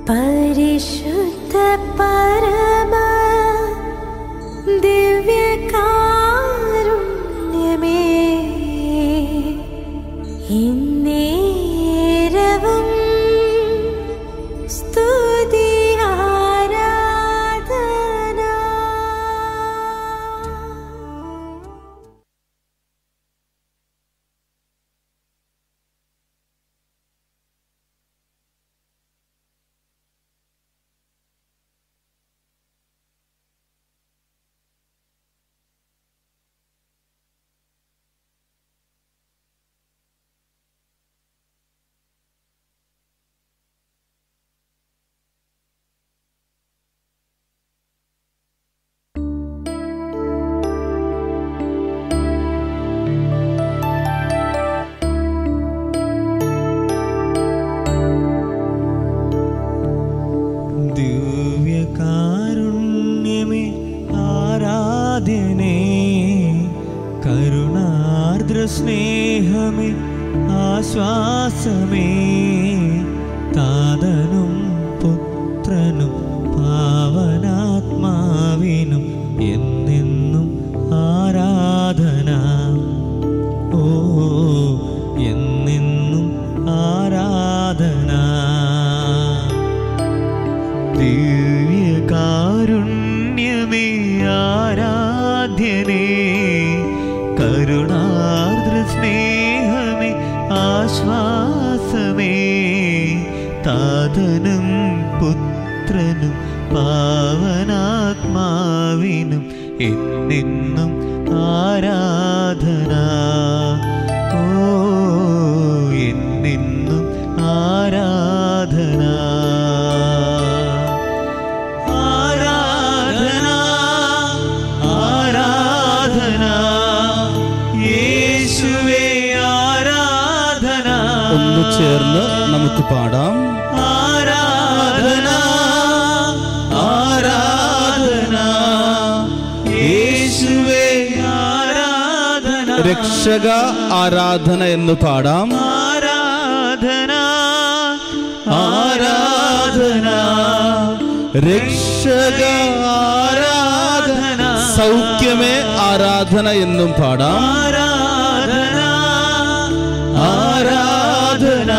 പരിശുദ്ധ പരമ ദിവ്യകാരുണ്യമേ ഇന്നേരവും സ്തുതി ആരാധന ദിവ്യകാരുണ്യമേ ആരാധ്യനേ കരുണാർദ്ര സ്നേഹമേ ആശ്വാസമേ താതനും പുത്രനും പാവനാത്മാവിനും എന്നെന്നും ആരാധന ഓ എന്നെന്നും ആരാധന ദിവ്യകാരുണ്യമേ ആരാധ്യനേ കരുണാർദ്ര സ്നേഹമേ ആശ്വാസമേ താതനും പുത്രനും പാവനാത്മാവിനും എന്നെന്നും ആരാധന ഓ എന്നെന്നും ആരാധന ആരാധന ആരാധന യേശുവേ ആരാധന ഒന്ന് ചേർന്ന് നമുക്ക് പാടാം ആരാധന ആരാധന യേശുവേ ആരാധന രക്ഷക ആരാധന എന്ന് പാടാം ആരാധന ആരാധന രക്ഷക ആരാധന സൗഖ്യമേ ആരാധന എന്നും പാടാം ആരാധന ആരാധന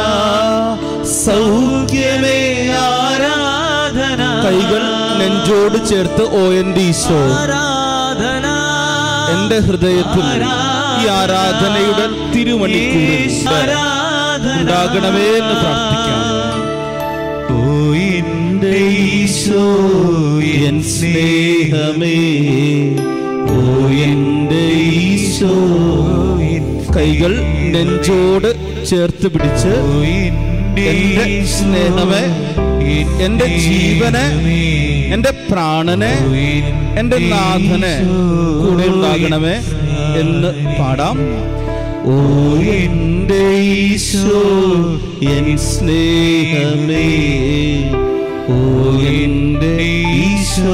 സൗഖ്യമേ ആരാധന കൈകൾ നെഞ്ചോട് ചേർത്ത് ഓ എൻ്റെ ഈശോ ആരാധന എന്റെ ഹൃദയത്തിൽ ഈ ആരാധനയുടെ തിരുമണിക്കൂറിൽ ഉണ്ടാകണമേ എന്ന് പ്രാർത്ഥിക്കാം ഓ എൻ്റെ ഈശോ എൻ സ്നേഹമേ ഓ എൻ്റെ ഈശോ കൈകൾ നെഞ്ചോട് ചേർത്ത് പിടിച്ച് എന്റെ സ്നേഹമേ എന്റെ ജീവനെ എന്റെ പ്രാണനെ എന്റെ നാഥനെ കൂടെ ഉണ്ടാകണമേ എന്ന് പാടാം ഓ എൻ്റെ ഈശോ എൻ സ്നേഹമേ ഓ എൻ്റെ ഈശോ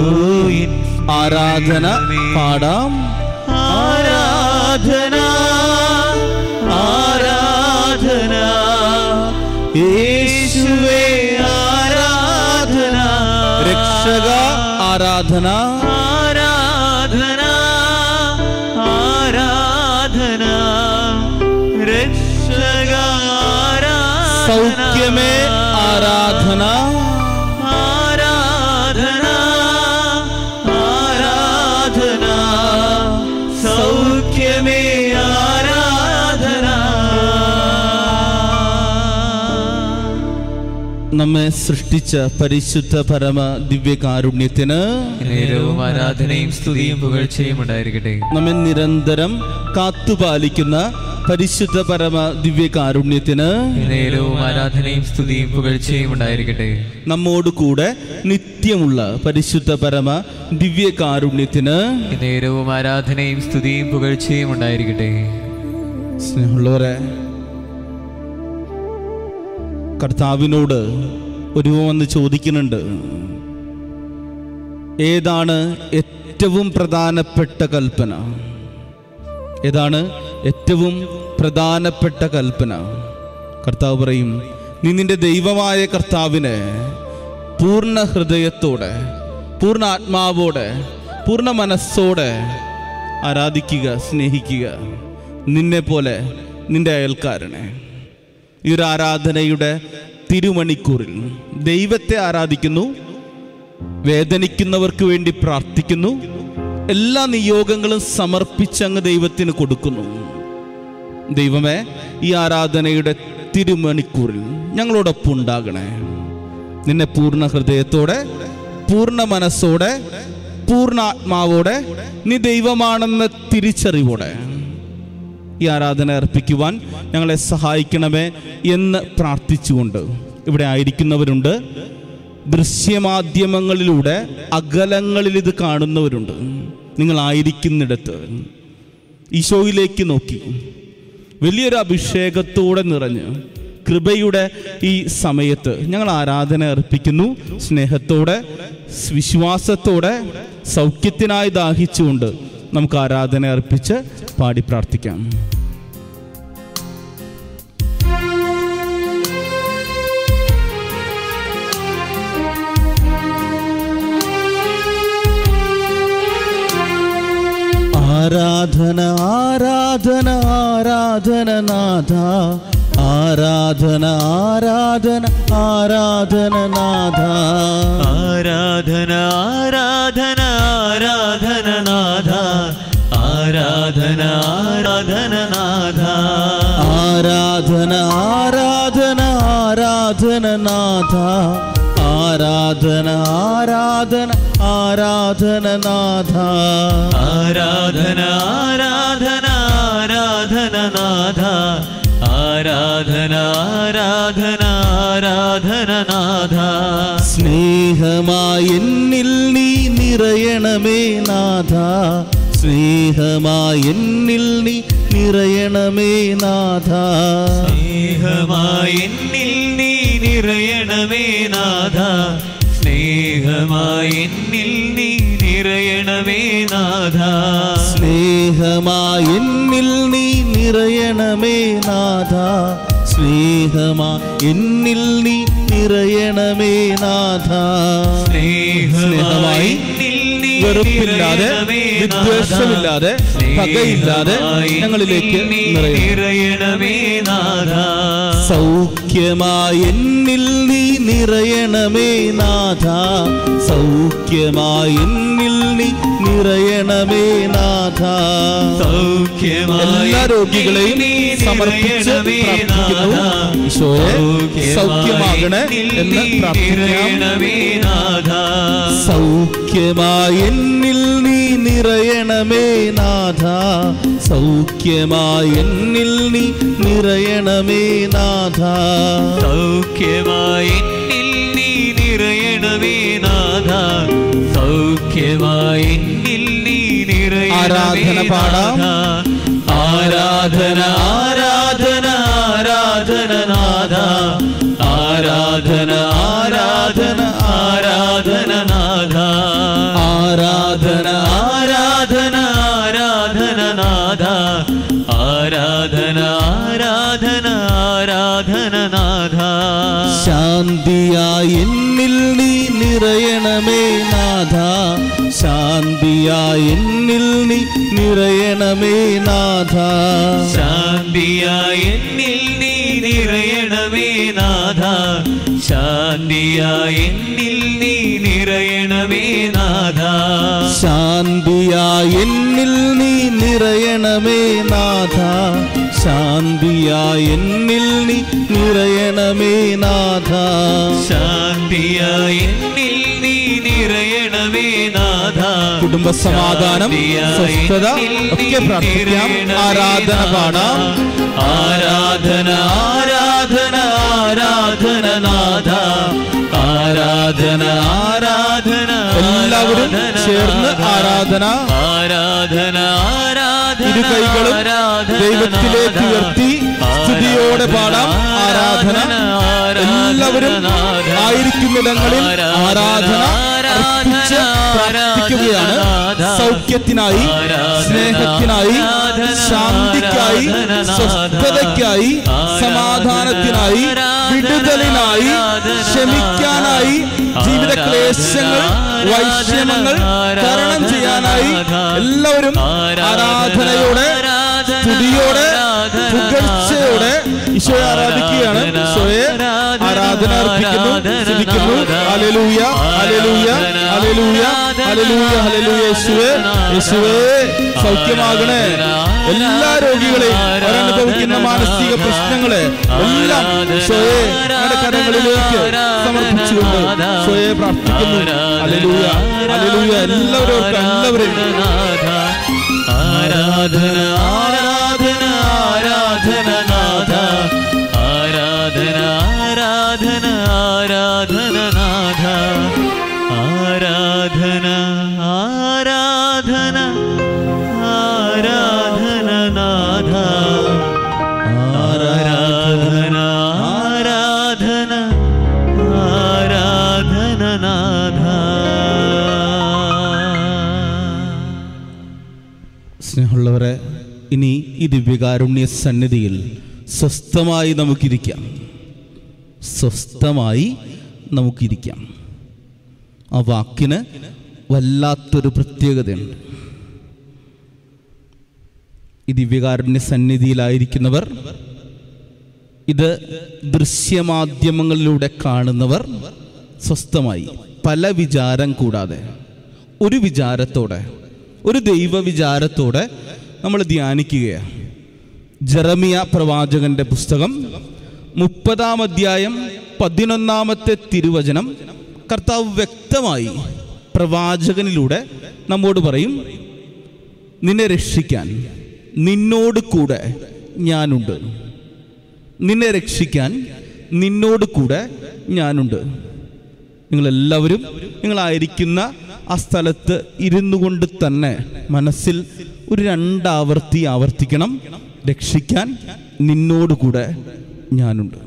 ആരാധന പാടാം ആരാധന ആരാധന യേശുവേ ആരാധന രക്ഷക ആരാധന ആരാധന ആരാധന രക്ഷക ആരാധന സൗഖ്യമേ ആരാധന ആരാധന ആരാധന സൗഖ്യമേ ആരാധന നമ്മെ സൃഷ്ടിച്ച പരിശുദ്ധ പരമ ദിവ്യകാരുണ്യത്തിന് നേരവും ആരാധനയും സ്തുതിയും പുകഴ്ചയും ഉണ്ടായിരിക്കട്ടെ നമ്മെ നിരന്തരം കാത്തുപാലിക്കുന്ന പരിശുദ്ധ പരമ ദിവ്യകാരുണ്യത്തിന് നേരവും ആരാധനയും സ്തുതിയും പുകഴ്ചയും ഉണ്ടായിരിക്കട്ടെ നമ്മോട് കൂടെ നിത്യമുള്ള പരിശുദ്ധ പരമ ദിവ്യകാരുണ്യത്തിന് നേരവും ആരാധനയും സ്തുതിയും പുകഴ്ചയും ഉണ്ടായിരിക്കട്ടെ സ്നേഹമുള്ളവരെ കർത്താവിനോട് ഒരു വന്ന് ചോദിക്കുന്നുണ്ട് ഏതാണ് ഏറ്റവും പ്രധാനപ്പെട്ട കൽപ്പന ഏതാണ് ഏറ്റവും പ്രധാനപ്പെട്ട കൽപ്പന കർത്താവ് പറയും നീ നിന്റെ ദൈവമായ കർത്താവിനെ പൂർണ്ണ ഹൃദയത്തോടെ പൂർണ്ണ ആത്മാവോടെ പൂർണ്ണ മനസ്സോടെ ആരാധിക്കുക സ്നേഹിക്കുക നിന്നെ പോലെ നിന്റെ അയൽക്കാരനെ ഈ ഒരു ആരാധനയുടെ തിരുമണിക്കൂറിൽ ദൈവത്തെ ആരാധിക്കുന്നു വേദനിക്കുന്നവർക്ക് വേണ്ടി പ്രാർത്ഥിക്കുന്നു എല്ലാ നിയോഗങ്ങളും സമർപ്പിച്ചങ്ങ് ദൈവത്തിന് കൊടുക്കുന്നു ദൈവമേ ഈ ആരാധനയുടെ തിരുമണിക്കൂറിൽ ഞങ്ങളോടൊപ്പം ഉണ്ടാകണേ നിന്നെ പൂർണ്ണ ഹൃദയത്തോടെ പൂർണ്ണ മനസ്സോടെ പൂർണ്ണ ആത്മാവോടെ നീ ദൈവമാണെന്ന തിരിച്ചറിവോടെ ഈ ആരാധന അർപ്പിക്കുവാൻ ഞങ്ങളെ സഹായിക്കണമേ എന്ന് പ്രാർത്ഥിച്ചുകൊണ്ട് ഇവിടെ ആയിരിക്കുന്നവരുണ്ട് ദൃശ്യമാധ്യമങ്ങളിലൂടെ അകലങ്ങളിൽ ഇത് കാണുന്നവരുണ്ട് നിങ്ങളായിരിക്കുന്നിടത്ത് ഈശോയിലേക്ക് നോക്കി വലിയൊരു അഭിഷേകത്തോടെ നിറഞ്ഞ് കൃപയുടെ ഈ സമയത്ത് ഞങ്ങൾ ആരാധന അർപ്പിക്കുന്നു സ്നേഹത്തോടെ വിശ്വാസത്തോടെ സൗഖ്യത്തിനായി ദാഹിച്ചുകൊണ്ട് നമുക്ക് ആരാധന അർപ്പിച്ച് പാടി പ്രാർത്ഥിക്കാം ആരാധന ആരാധന ആരാധന നാഥ ആരാധന ആരാധന ആരാധന നാഥ ആരാധന ആരാധന ആരാധന നാഥ ആരാധന ആരാധന നാഥ ആരാധന ആരാധന ആരാധന നാഥ ആരാധന ആരാധന ആരാധന നാഥ ആരാധന ആരാധന ആരാധന നാഥ ആരാധന ആരാധന ആരാധന നാഥ സ്നേഹമായി എന്നിൽ നീ നിറയണമേ നാഥ സ്നേഹമായി എന്നിൽ നീ നിറയണമേ നാഥ സ്നേഹമായി എന്നിൽ നീ നിറയണമേ നാഥ സ്നേഹമായി എന്നിൽ നീ നിറയണമേ നാഥ സ്നേഹമായി എന്നിൽ നീ നിറയണമേ നാഥ സ്നേഹമായി എന്നിൽ നീ നിറയണമേ നാഥ സ്നേഹമായി എന്നിൽ നീ വെറുപ്പില്ലാതെ നിറയണമേ നാഥ. വിദ്വേഷമില്ലാതെ പകയില്ലാതെ സ്നേഹമായി ഞങ്ങളിലേക്ക് എന്നിൽ നീ നിറയണം നിറയണമേ നാഥ സൗഖ്യമായി എന്നിൽ നീ നിറയണമേ നാഥ സൗഖ്യമായി എന്നിൽ നീ നിറയണമേ നാഥ സൗഖ്യമായി എല്ലാ രോഗികളെയും നീ സമർപ്പിച്ച് നിറയണമേ പ്രാർത്ഥിക്കുന്നു നാഥ. ഈശോയെ സൗഖ്യമായി സൗഖ്യമാകണേ എന്നിൽ എന്ന് നീ പ്രാർത്ഥിക്കാം നിറയണമേ നാഥ. സൗഖ്യമായി എന്നിൽ നീ നിറയണമേ നാഥ സൗഖ്യമായി എന്നിൽ നീ നിറയണമേ നാഥ സൗഖ്യമായി എന്നിൽ നീ നിറയണമേ നാഥ സൗഖ്യമായി എന്നിൽ നീ നിറയണമേ ആരാധന പാടാം. നാഥ. ആരാധന ആരാധന ആരാധന നാഥ ആരാധന ആരാധന ആരാധന നാഥ ആരാധന ആരാധന ആരാധന നാഥ ആരാധന ആരാധന ആരാധന നാഥ ശാന്തിയായി എന്നിൽ നീ നിറയണമേ നാഥ ശാന്തിയായി എന്നിൽ നീ നിറയണമേ നാഥ ശാന്തിയായി എന്നിൽ നീ നിറയണമേ നാഥ ശാന്തിയായി എന്നിൽ നീ നിറയണമേ നാഥ ശാന്തിയായി എന്നിൽ നീ നിറയണമേ നാഥ ശാന്തിയായി എന്നിൽ നീ നിറയണമേ നാഥ ശാന്തിയായി എന്നിൽ നീ നിറയണമേ നാഥ കുടുംബ സമാധാനം സ്വസ്ഥത ഒക്കെ പ്രാർത്ഥിക്കാം ആരാധന പാടാം ആരാധന ആരാധന ആരാധന നാഥ ആരാധന ആരാധന എല്ലാവരും ചേർന്ന് ആരാധന ആരാധന ആരാധന ഇരു കൈകളും ആരാധന ദൈവത്തിലേക്ക് ഉയർത്തി സ്തുതിയോടെ പാടാം ആരാധന എല്ലാവരും ആയിരിക്കുന്നിടങ്ങളിൽ ആരാധന അർപ്പിച്ച് പ്രാർത്ഥിക്കാം പ്രാർത്ഥിക്കുകയാണ് സൗഖ്യത്തിനായി സ്നേഹത്തിനായി ശാന്തിക്കായി സ്വസ്ഥതയ്ക്കായി സമാധാനത്തിനായി വിടുതലിനായി ക്ഷമിക്കാനായി ജീവിത ക്ലേശങ്ങൾ വൈഷമ്യങ്ങൾ തരണം ചെയ്യാനായി എല്ലാവരും ആരാധനയോടെ സ്തുതിയോടെ പുകഴ്ചയോടെ ഈശോയെ ആരാധിക്കുകയാണ് ഈശോയെ ആരാധന അർപ്പിക്കുന്നു സ്തുതിക്കുന്നു ഹല്ലേലൂയ ഹല്ലേലൂയ ഹല്ലേലൂയ ഹല്ലേലൂയ ഹല്ലേലൂയ യേശുവേ യേശുവേ സൗഖ്യമാകണേ എല്ലാ രോഗികളെയും അവരനുഭവിക്കുന്ന മാനസിക പ്രശ്നങ്ങളെ എല്ലാം ഈശോയെ ഞങ്ങളുടെ കരങ്ങളിലേക്ക് സമർപ്പിച്ചുകൊണ്ട് ഈശോയെ പ്രാർത്ഥിക്കുന്നു ഹല്ലേലൂയ ഹല്ലേലൂയ എല്ലാവരും എല്ലാവരെയും ആരാധന ആരാധന ആരാധന നാഥ ആരാധന ആരാധന ആരാധന നാഥ ആരാധന ആരാധന ആരാധന നാഥ ആരാധന ആരാധന ആരാധന നാഥ സ്നേഹമുള്ളവരെ ഇനി ഈ ദിവ്യകാരുണ്യ സന്നിധിയിൽ സ്വസ്ഥമായി നമുക്കിരിക്കാം സ്വസ്ഥമായി നമുക്കിരിക്കാം ആ വാക്കിന് വല്ലാത്തൊരു പ്രത്യേകതയുണ്ട് ഈ ദിവ്യകാരുണ്യ സന്നിധിയിലായിരിക്കുന്നവർ ഇത് ദൃശ്യമാധ്യമങ്ങളിലൂടെ കാണുന്നവർ സ്വസ്ഥമായി പല വിചാരം കൂടാതെ ഒരു വിചാരത്തോടെ ഒരു ദൈവ വിചാരത്തോടെ നമ്മൾ ധ്യാനിക്കുകയാണ് ജെറമിയ പ്രവാചകന്റെ പുസ്തകം മുപ്പതാം അധ്യായം പതിനൊന്നാമത്തെ തിരുവചനം കർത്താവ് വ്യക്തമായി പ്രവാചകനിലൂടെ നമ്മോട് പറയും നിന്നെ രക്ഷിക്കാൻ നിന്നോട് കൂടെ ഞാനുണ്ട് നിന്നെ രക്ഷിക്കാൻ നിന്നോട് കൂടെ ഞാനുണ്ട് നിങ്ങളെല്ലാവരും നിങ്ങളായിരിക്കുന്ന ആ സ്ഥലത്ത് ഇരുന്നു കൊണ്ട് തന്നെ മനസ്സിൽ ഒരു രണ്ടാവർത്തി ആവർത്തിക്കണം രക്ഷിക്കാൻ നിന്നോട് കൂടെ ഞാനുണ്ട്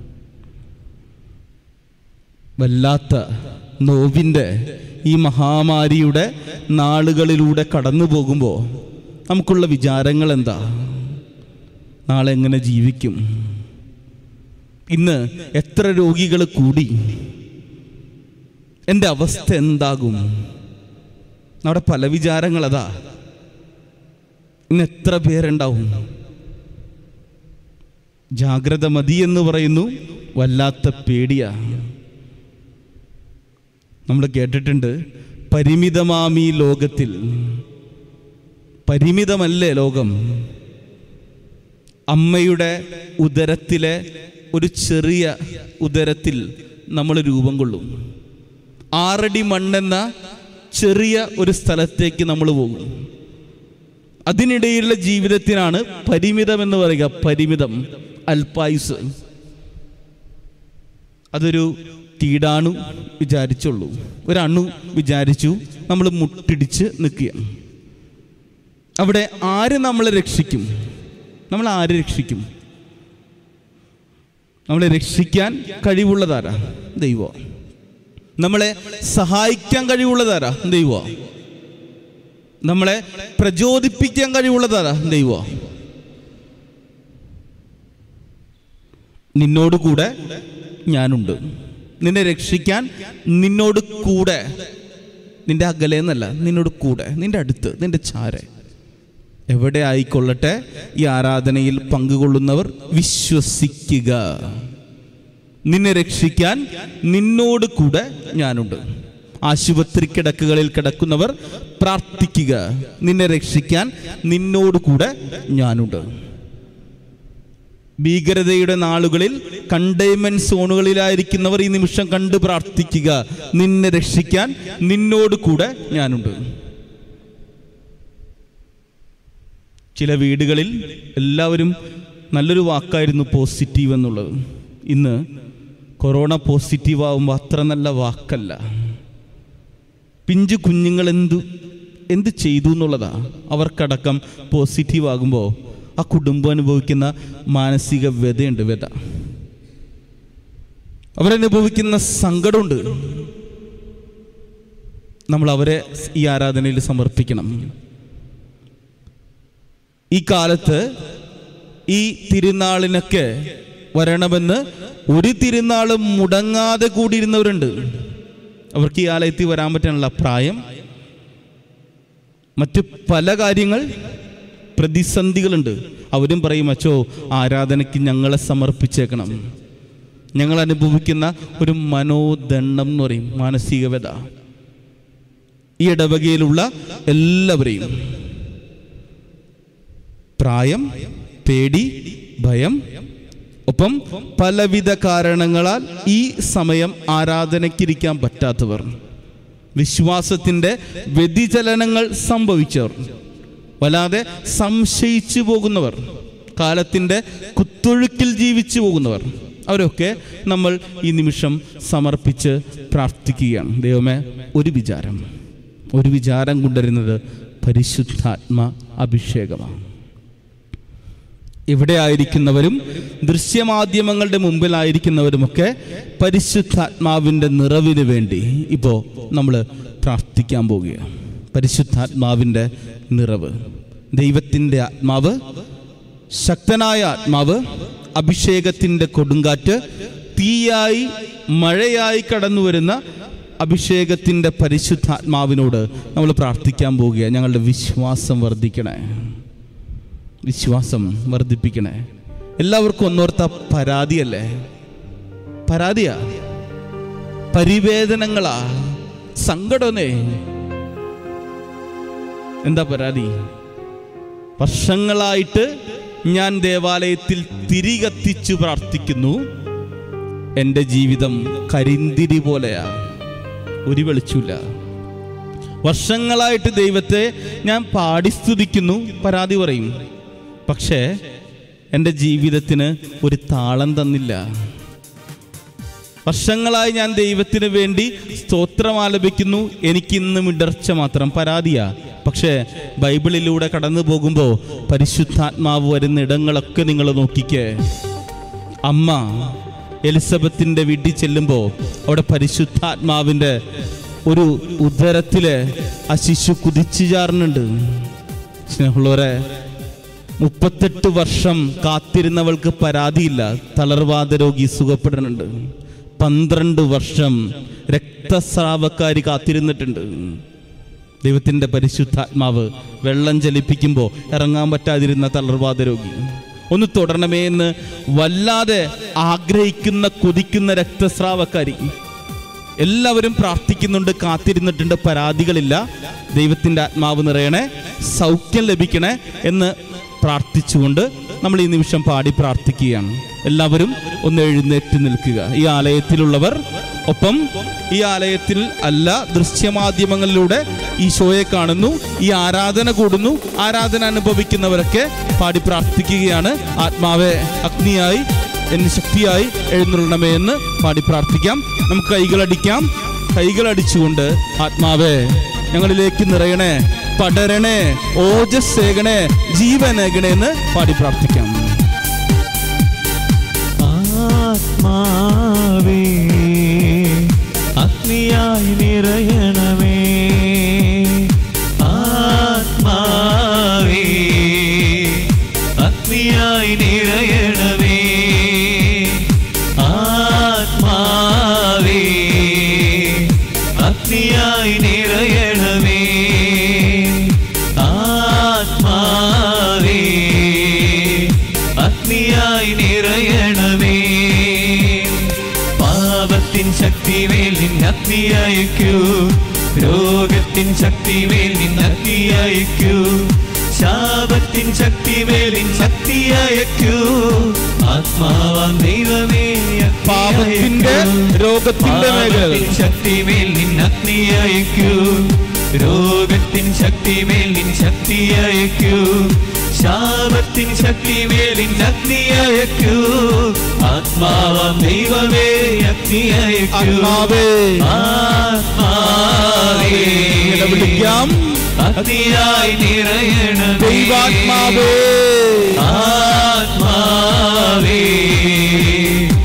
വല്ലാത്ത നോവിൻ്റെ ഈ മഹാമാരിയുടെ നാളുകളിലൂടെ കടന്നു പോകുമ്പോൾ നമുക്കുള്ള വിചാരങ്ങൾ എന്താ നാളെ എങ്ങനെ ജീവിക്കും ഇന്ന് എത്ര രോഗികൾ കൂടി എൻ്റെ അവസ്ഥ എന്താകും നമ്മുടെ പല വിചാരങ്ങൾ അതാ ഇന്ന് എത്ര പേരുണ്ടാവും ജാഗ്രത മതി എന്ന് പറയുന്നു വല്ലാത്ത പേടിയാ നമ്മൾ കേട്ടിട്ടുണ്ട് പരിമിതമാമീ ലോകത്തിൽ പരിമിതമല്ലേ ലോകം അമ്മയുടെ ഉദരത്തിലെ ഒരു ചെറിയ ഉദരത്തിൽ നമ്മൾ രൂപം കൊള്ളും ആറടി മണ്ണെന്ന ചെറിയ ഒരു സ്ഥലത്തേക്ക് നമ്മൾ പോകും അതിനിടയിലുള്ള ജീവിതത്തിനാണ് പരിമിതം എന്ന് പറയുക പരിമിതം അൽപായുസ് അതൊരു കീടാണു വിചാരിച്ചുള്ളൂ ഒരണു വിചാരിച്ചു നമ്മൾ മുട്ടിടിച്ച് നിൽക്കുക അവിടെ ആര് നമ്മളെ രക്ഷിക്കും നമ്മൾ ആര് രക്ഷിക്കും നമ്മളെ രക്ഷിക്കാൻ കഴിവുള്ളതാരാ ദൈവം നമ്മളെ സഹായിക്കാൻ കഴിവുള്ളതാരാ ദൈവം നമ്മളെ പ്രചോദിപ്പിക്കാൻ കഴിവുള്ളതാരാ ദൈവം നിന്നോട് കൂടെ ഞാനുണ്ട് നിന്നെ രക്ഷിക്കാൻ നിന്നോട് കൂടെ നിന്റെ അകലെ എന്നല്ല നിന്നോട് കൂടെ നിന്റെ അടുത്ത് നിന്റെ ചാരെ എവിടെ ആയിക്കൊള്ളട്ടെ ഈ ആരാധനയിൽ പങ്കുകൊള്ളുന്നവർ വിശ്വസിക്കുക നിന്നെ രക്ഷിക്കാൻ നിന്നോട് കൂടെ ഞാനുണ്ട് ആശുപത്രി കിടക്കുകളിൽ കിടക്കുന്നവർ പ്രാർത്ഥിക്കുക നിന്നെ രക്ഷിക്കാൻ നിന്നോട് കൂടെ ഞാനുണ്ട് ഭീകരതയുടെ നാളുകളിൽ കണ്ടെയ്ൻമെന്റ് സോണുകളിലായിരിക്കുന്നവർ ഈ നിമിഷം കണ്ട് പ്രാർത്ഥിക്കുക നിന്നെ രക്ഷിക്കാൻ നിന്നോട് കൂടെ ഞാനുണ്ട് ചില വീടുകളിൽ എല്ലാവരും നല്ലൊരു വാക്കായിരുന്നു പോസിറ്റീവ് എന്നുള്ളത് ഇന്ന് കൊറോണ പോസിറ്റീവ് ആവുമ്പോൾ അത്ര നല്ല വാക്കല്ല പിഞ്ചു കുഞ്ഞുങ്ങൾ എന്തു എന്ത് ചെയ്തു എന്നുള്ളതാ അവർക്കടക്കം പോസിറ്റീവ് ആകുമ്പോൾ ആ കുടുംബം അനുഭവിക്കുന്ന മാനസിക വ്യതയുണ്ട് വ്യത അവരനുഭവിക്കുന്ന സങ്കടമുണ്ട് നമ്മൾ അവരെ ഈ ആരാധനയിൽ സമർപ്പിക്കണം ഈ കാലത്ത് ഈ തിരുനാളിനൊക്കെ വരണമെന്ന് ഒരു തിരുനാളും മുടങ്ങാതെ കൂടിയിരുന്നവരുണ്ട് അവർക്ക് ഈ ആലയത്തിൽ വരാൻ പറ്റാനുള്ള പ്രായം മറ്റ് പല കാര്യങ്ങൾ പ്രതിസന്ധികളുണ്ട് അവരും പറയും അച്ചോ ആരാധനയ്ക്ക് ഞങ്ങളെ സമർപ്പിച്ചേക്കണം ഞങ്ങൾ അനുഭവിക്കുന്ന ഒരു മനോദണ്ഡം എന്ന് പറയും മാനസിക വ്യത ഈ ഇടവകയിലുള്ള എല്ലാവരെയും പ്രായം പേടി ഭയം ഒപ്പം പലവിധ കാരണങ്ങളാൽ ഈ സമയം ആരാധനയ്ക്കിരിക്കാൻ പറ്റാത്തവർ വിശ്വാസത്തിൻ്റെ വ്യതിചലനങ്ങൾ സംഭവിച്ചവർ വല്ലാതെ സംശയിച്ചു പോകുന്നവർ കാലത്തിൻ്റെ കുത്തൊഴുക്കിൽ ജീവിച്ചു പോകുന്നവർ അവരൊക്കെ നമ്മൾ ഈ നിമിഷം സമർപ്പിച്ച് പ്രാർത്ഥിക്കുകയാണ് ദൈവമേ ഒരു വിചാരം ഒരു വിചാരം കൊണ്ടുവരുന്നത് പരിശുദ്ധാത്മ അഭിഷേകമാണ് ഇവിടെ ആയിരിക്കുന്നവരും ദൃശ്യമാധ്യമങ്ങളുടെ മുമ്പിലായിരിക്കുന്നവരുമൊക്കെ പരിശുദ്ധാത്മാവിൻ്റെ നിറവിന് വേണ്ടി ഇപ്പോൾ നമ്മൾ പ്രാർത്ഥിക്കാൻ പോവുകയാണ് പരിശുദ്ധാത്മാവിൻ്റെ നിറവ് ദൈവത്തിൻ്റെ ആത്മാവ് ശക്തനായ ആത്മാവ് അഭിഷേകത്തിൻ്റെ കൊടുങ്കാറ്റ് തീയായി മഴയായി കടന്നു വരുന്ന അഭിഷേകത്തിൻ്റെ പരിശുദ്ധാത്മാവിനോട് നമ്മൾ പ്രാർത്ഥിക്കാൻ പോവുകയാണ് ഞങ്ങളുടെ വിശ്വാസം വർദ്ധിക്കണേ വിശ്വാസം വർദ്ധിപ്പിക്കണേ എല്ലാവർക്കും ഒന്നോർത്ത പരാതിയല്ലേ പരാതിയാ പരിവേദനങ്ങളാ സങ്കടമേ എന്താ പരാതി വർഷങ്ങളായിട്ട് ഞാൻ ദേവാലയത്തിൽ തിരികത്തിച്ചു പ്രാർത്ഥിക്കുന്നു എൻ്റെ ജീവിതം കരിന്തിരി പോലെയാ ഒരു വെളിച്ചില്ല വർഷങ്ങളായിട്ട് ദൈവത്തെ ഞാൻ പാടി സ്തുതിക്കുന്നു പരാതി പറയും പക്ഷേ എൻ്റെ ജീവിതത്തിന് ഒരു താളം തന്നില്ല വർഷങ്ങളായി ഞാൻ ദൈവത്തിന് വേണ്ടി സ്തോത്രം ആലപിക്കുന്നു എനിക്കിന്നും ഇടർച്ച മാത്രം പരാതിയാ പക്ഷേ ബൈബിളിലൂടെ കടന്നു പോകുമ്പോൾ പരിശുദ്ധാത്മാവ് വരുന്ന ഇടങ്ങളൊക്കെ നിങ്ങൾ നോക്കിക്കേ അമ്മ എലിസബത്തിൻ്റെ വീട്ടിൽ ചെല്ലുമ്പോൾ അവിടെ പരിശുദ്ധാത്മാവിൻ്റെ ഒരു ഉദരത്തിലെ ആ ശിശു കുതിച്ചു ചാറുന്നുണ്ട് സ്നേഹമുള്ളവരെ മുപ്പത്തെട്ട് വർഷം കാത്തിരുന്നവൾക്ക് പരാതിയില്ല തളർവാദ രോഗി സുഖപ്പെടുന്നുണ്ട് പന്ത്രണ്ട് വർഷം രക്തസ്രാവക്കാരി കാത്തിരുന്നിട്ടുണ്ട് ദൈവത്തിൻ്റെ പരിശുദ്ധാത്മാവ് വെള്ളം ചലിപ്പിക്കുമ്പോൾ ഇറങ്ങാൻ പറ്റാതിരുന്ന തളർവാദ രോഗി ഒന്ന് തുടരണമേ എന്ന് വല്ലാതെ ആഗ്രഹിക്കുന്ന കൊതിക്കുന്ന രക്തസ്രാവക്കാരി എല്ലാവരും പ്രാർത്ഥിക്കുന്നുണ്ട് കാത്തിരുന്നിട്ടുണ്ട് പരാതികളില്ല ദൈവത്തിൻ്റെ ആത്മാവ് നിറയണേ സൗഖ്യം ലഭിക്കണേ എന്ന് പ്രാർത്ഥിച്ചുകൊണ്ട് നമ്മൾ ഈ നിമിഷം പാടി പ്രാർത്ഥിക്കുകയാണ് എല്ലാവരും ഒന്ന് എഴുന്നേറ്റ് നിൽക്കുക ഈ ആലയത്തിലുള്ളവർ ഒപ്പം ഈ ആലയത്തിൽ അല്ല ദൃശ്യമാധ്യമങ്ങളിലൂടെ ഈശോയെ കാണുന്നു ഈ ആരാധന കൂടുന്നു ആരാധന അനുഭവിക്കുന്നവരൊക്കെ പാടി പ്രാർത്ഥിക്കുകയാണ് ആത്മാവെ അഗ്നിയായി എന്ന് ശക്തിയായി എഴുന്നള്ളണമേ എന്ന് പാടി പ്രാർത്ഥിക്കാം നമുക്ക് കൈകളടിക്കാം കൈകളടിച്ചുകൊണ്ട് ആത്മാവേ ഞങ്ങളിലേക്ക് നിറയണേ പടരണേ ഓജസ്സേകണേ ജീവനേകണേ എന്ന് പാടി പ്രാർത്ഥിക്കാം ആത്മാവേ അഗ്നിയായി നിറയണമേ ആത്മാവേ അഗ്നിയായി നിറയണമേ ആത്മാവേ അഗ്നിയായി നിറയണമേ ആത്മാവേ അഗ്നിയായി നിറയണമേ പാപത്തിൻ ശക്തിവേൽ നിന്നഗ്നിയയക്കൂ രോഗത്തിൻ ശക്തിവേൽ നിന്നഗ്നിയയക്കൂ ശാപത്തിൻ ശക്തിവേൽ നിൻ ശക്തിയയക്കൂ ആത്മാവാം ദൈവമേ പാപത്തിന്റെ രോഗത്തിന്റെ മേഖലകൾ പാപത്തിൻ ശക്തിമേൽ നിൻ അഗ്നി അയക്കൂ രോഗത്തിൻ ശക്തിമേൽ നിൻ ശക്തി അയക്കൂ ശാപത്തിൻ ശക്തിമേൽ നിൻ അഗ്നി അയക്കൂ ആത്മാവാം ദൈവമേ അഗ്നി അയക്കൂ ആത്മാവേ ആത്മാവേ നിലവിളിക്കാം അഗ്നിയായി നിറയണമേ ദൈവാത്മാവേ ആത്മാവേ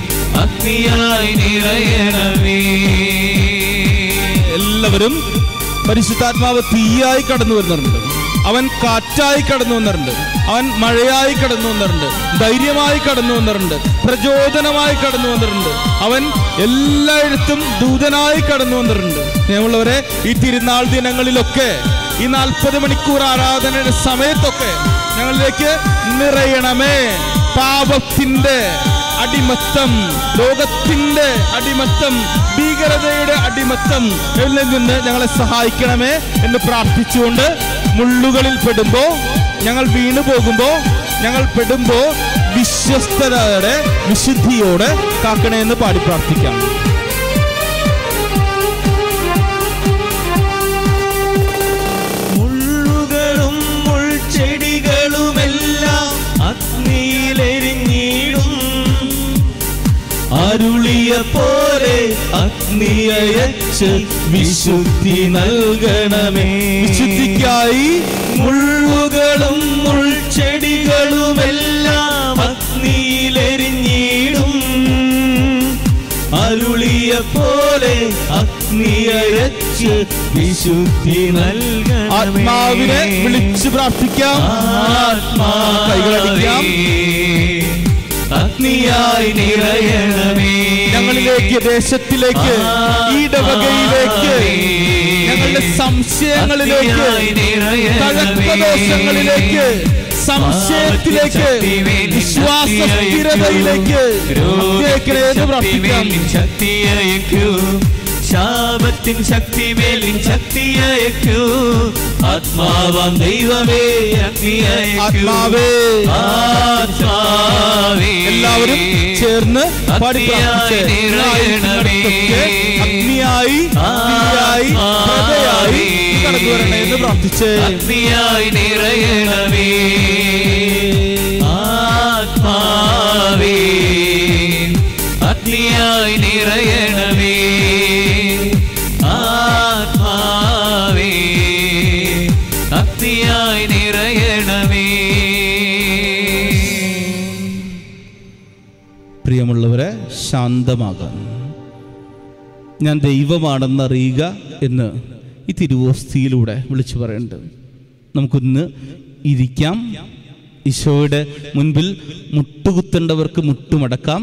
അഗ്നിയായി നിറയണമേ എല്ലാവരും പരിശുദ്ധാത്മാവ് തീയായി കടന്നു വരുന്നുണ്ട് അവൻ കാറ്റായി കടന്നു വന്നിട്ടുണ്ട് അവൻ മഴയായി കടന്നു വന്നിട്ടുണ്ട് ധൈര്യമായി കടന്നു വന്നിട്ടുണ്ട് പ്രചോദനമായി കടന്നു വന്നിട്ടുണ്ട് അവൻ എല്ലായിടത്തും ദൂതനായി കടന്നു വന്നിട്ടുണ്ട് സ്നേഹമുള്ളവരെ ഈ തിരുനാൾ ദിനങ്ങളിലൊക്കെ ഈ നാൽപ്പത് മണിക്കൂർ ആരാധനയുടെ സമയത്തൊക്കെ ഞങ്ങളിലേക്ക് നിറയണമേ പാപത്തിന്റെ അടിമത്തം ലോകത്തിന്റെ അടിമത്തം ഭീകരതയുടെ അടിമത്തം ഇതിൽ നിന്ന് ഞങ്ങളെ സഹായിക്കണമേ എന്ന് പ്രാർത്ഥിച്ചുകൊണ്ട് മുള്ളുകളിൽ പെടുമ്പോ ഞങ്ങൾ വീണു പോകുമ്പോ ഞങ്ങൾ പെടുമ്പോ വിശ്വസ്തതയോടെ വിശുദ്ധിയോടെ കാക്കണേ എന്ന് പാടി പ്രാർത്ഥിക്കാം മുള്ളുകളും മുൾച്ചെടികളുമെല്ലാം അഗ്നിയിലെരിഞ്ഞിടും അരുളിയ പോലെ അഗ്നിയയച്ച് വിശുദ്ധി നൽകണമേ വിശുദ്ധിക്കായി മുള്ളുകളും മുൾച്ചെടികളുമെല്ലാം അഗ്നിയിലെരിഞ്ഞിടും അരുളിയ പോലെ അഗ്നിയയച്ച് വിശുദ്ധി നൽകണമേ ആത്മാവിനെ വിളിച്ച് പ്രാർത്ഥിക്കാം കൈകളടിക്കാം. അഗ്നിയായി നിറയണമേ ഞങ്ങളിലേക്ക് ദേശത്തിലേക്ക് ഈ ഇടവകയിലേക്ക് ഞങ്ങളുടെ സംശയങ്ങളിലേക്ക് തഴക്കദോഷങ്ങളിലേക്ക് സംശയത്തിലേക്ക് വിശ്വാസ സ്ഥിരതയിലേക്ക് അഗ്നിയേക്കണേ എന്ന് പ്രാർത്ഥിക്കാം ശക്തിയയക്കൂ ശാപത്തിൻ ശക്തി മേലിൻ ശക്തിയയക്കൂ ആത്മാവാം ദൈവമേ അഗ്നിയയക്കൂ ആത്മാവേ ആത്മാവേ എല്ലാവരും ചേർന്ന് പാടി പ്രാർത്ഥിച്ച് നിങ്ങളായിരിക്കുന്നിടത്തൊക്കെ അഗ്നിയായി തീയായി പ്രഭയായി കടന്നു വരണേ എന്ന് പ്രാർത്ഥിച്ച് അഗ്നിയായി നിറയണമേ ആത്മാവേ അഗ്നിയായി നിറയണമേ ആത്മാവേ അഗ്നിയായി നിറയണമേ പ്രിയമുള്ളവരെ ശാന്തമാകാൻ ഞാൻ ദൈവമാണെന്നറിയുക എന്ന് ഈ തിരുവോസ്തിയിലൂടെ വിളിച്ചു പറയുന്നുണ്ട് നമുക്കൊന്ന് ഇരിക്കാം ഈശോയുടെ മുൻപിൽ മുട്ടുകുത്തേണ്ടവർക്ക് മുട്ടുമടക്കാം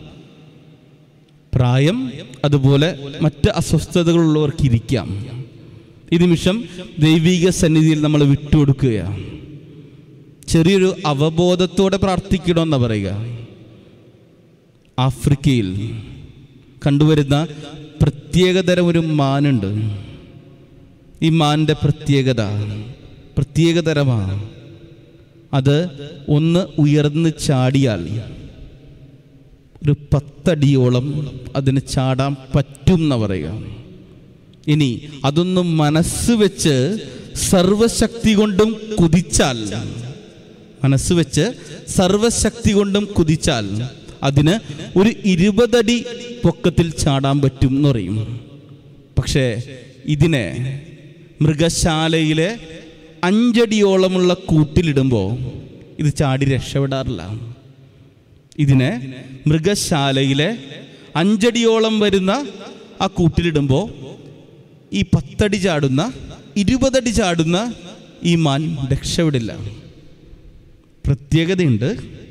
പ്രായം അതുപോലെ മറ്റ് അസ്വസ്ഥതകളുള്ളവർക്ക് ഇരിക്കാം ഈ നിമിഷം ദൈവിക സന്നിധിയിൽ നമ്മൾ വിട്ടുകൊടുക്കുകയാണ് ചെറിയൊരു അവബോധത്തോടെ പ്രാർത്ഥിക്കണമെന്നാ പറയുക ആഫ്രിക്കയിൽ കണ്ടുവരുന്ന പ്രത്യേകതരം ഒരു മാനുണ്ട് ഈ മാൻ്റെ പ്രത്യേകത പ്രത്യേകതരമാണ് അത് ഒന്ന് ഉയർന്ന് ചാടിയാൽ ഒരു പത്തടിയോളം അതിന് ചാടാൻ പറ്റും എന്ന് പറയുക ഇനി അതൊന്ന് മനസ്സ് വെച്ച് സർവശക്തി കൊണ്ടും കുതിച്ചാൽ മനസ്സ് വെച്ച് സർവശക്തി കൊണ്ടും കുതിച്ചാൽ അതിന് ഒരു ഇരുപതടി പൊക്കത്തിൽ ചാടാൻ പറ്റും എന്ന് പറയും പക്ഷേ ഇതിനെ മൃഗശാലയിലെ അഞ്ചടിയോളമുള്ള കൂട്ടിലിടുമ്പോൾ ഇത് ചാടി രക്ഷപ്പെടാറില്ല ഇതിനെ മൃഗശാലയിലെ അഞ്ചടിയോളം വരുന്ന ആ കൂട്ടിലിടുമ്പോൾ ഈ പത്തടി ചാടുന്ന ഇരുപതടി ചാടുന്ന ഈ മാൻ രക്ഷപ്പെടില്ല പ്രത്യേകതയുണ്ട്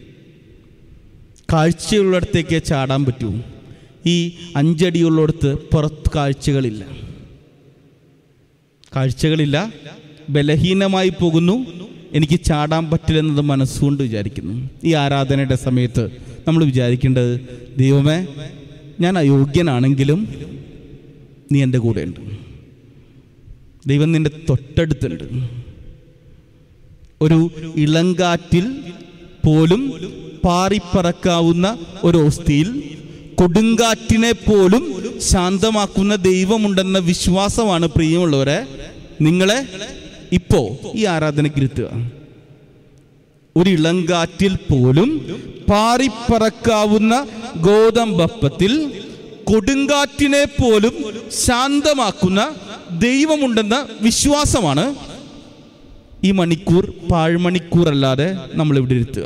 കാഴ്ചയുള്ളിടത്തേക്ക് ചാടാൻ പറ്റൂ ഈ അഞ്ചടിയുള്ളിടത്ത് പുറത്ത് കാഴ്ചകളില്ല കാഴ്ചകളില്ല ബലഹീനമായി പോകുന്നു എനിക്ക് ചാടാൻ പറ്റില്ലെന്നത് മനസ്സുകൊണ്ട് വിചാരിക്കുന്നു ഈ ആരാധനയുടെ സമയത്ത് നമ്മൾ വിചാരിക്കേണ്ടത് ദൈവമേ ഞാൻ അയോഗ്യനാണെങ്കിലും നീ എൻ്റെ കൂടെയുണ്ട് ദൈവം നിൻ്റെ തൊട്ടടുത്തുണ്ട് ഒരു ഇളങ്കാറ്റിൽ പോലും പാറിപ്പറക്കാവുന്ന ഒരു ഓസ്തിയിൽ കൊടുങ്കാറ്റിനെ പോലും ശാന്തമാക്കുന്ന ദൈവമുണ്ടെന്ന വിശ്വാസമാണ് പ്രിയമുള്ളവരെ നിങ്ങളെ ഇപ്പോ ഈ ആരാധനയ്ക്ക് ഇരുത്തുക ഒരു ഇളങ്കാറ്റിൽ പോലും പാറിപ്പറക്കാവുന്ന ഗോതമ്പപ്പത്തിൽ കൊടുങ്കാറ്റിനെ പോലും ശാന്തമാക്കുന്ന ദൈവമുണ്ടെന്ന വിശ്വാസമാണ് ഈ മണിക്കൂർ പാഴ്മണിക്കൂറല്ലാതെ നമ്മൾ ഇവിടെ ഇരുത്തുക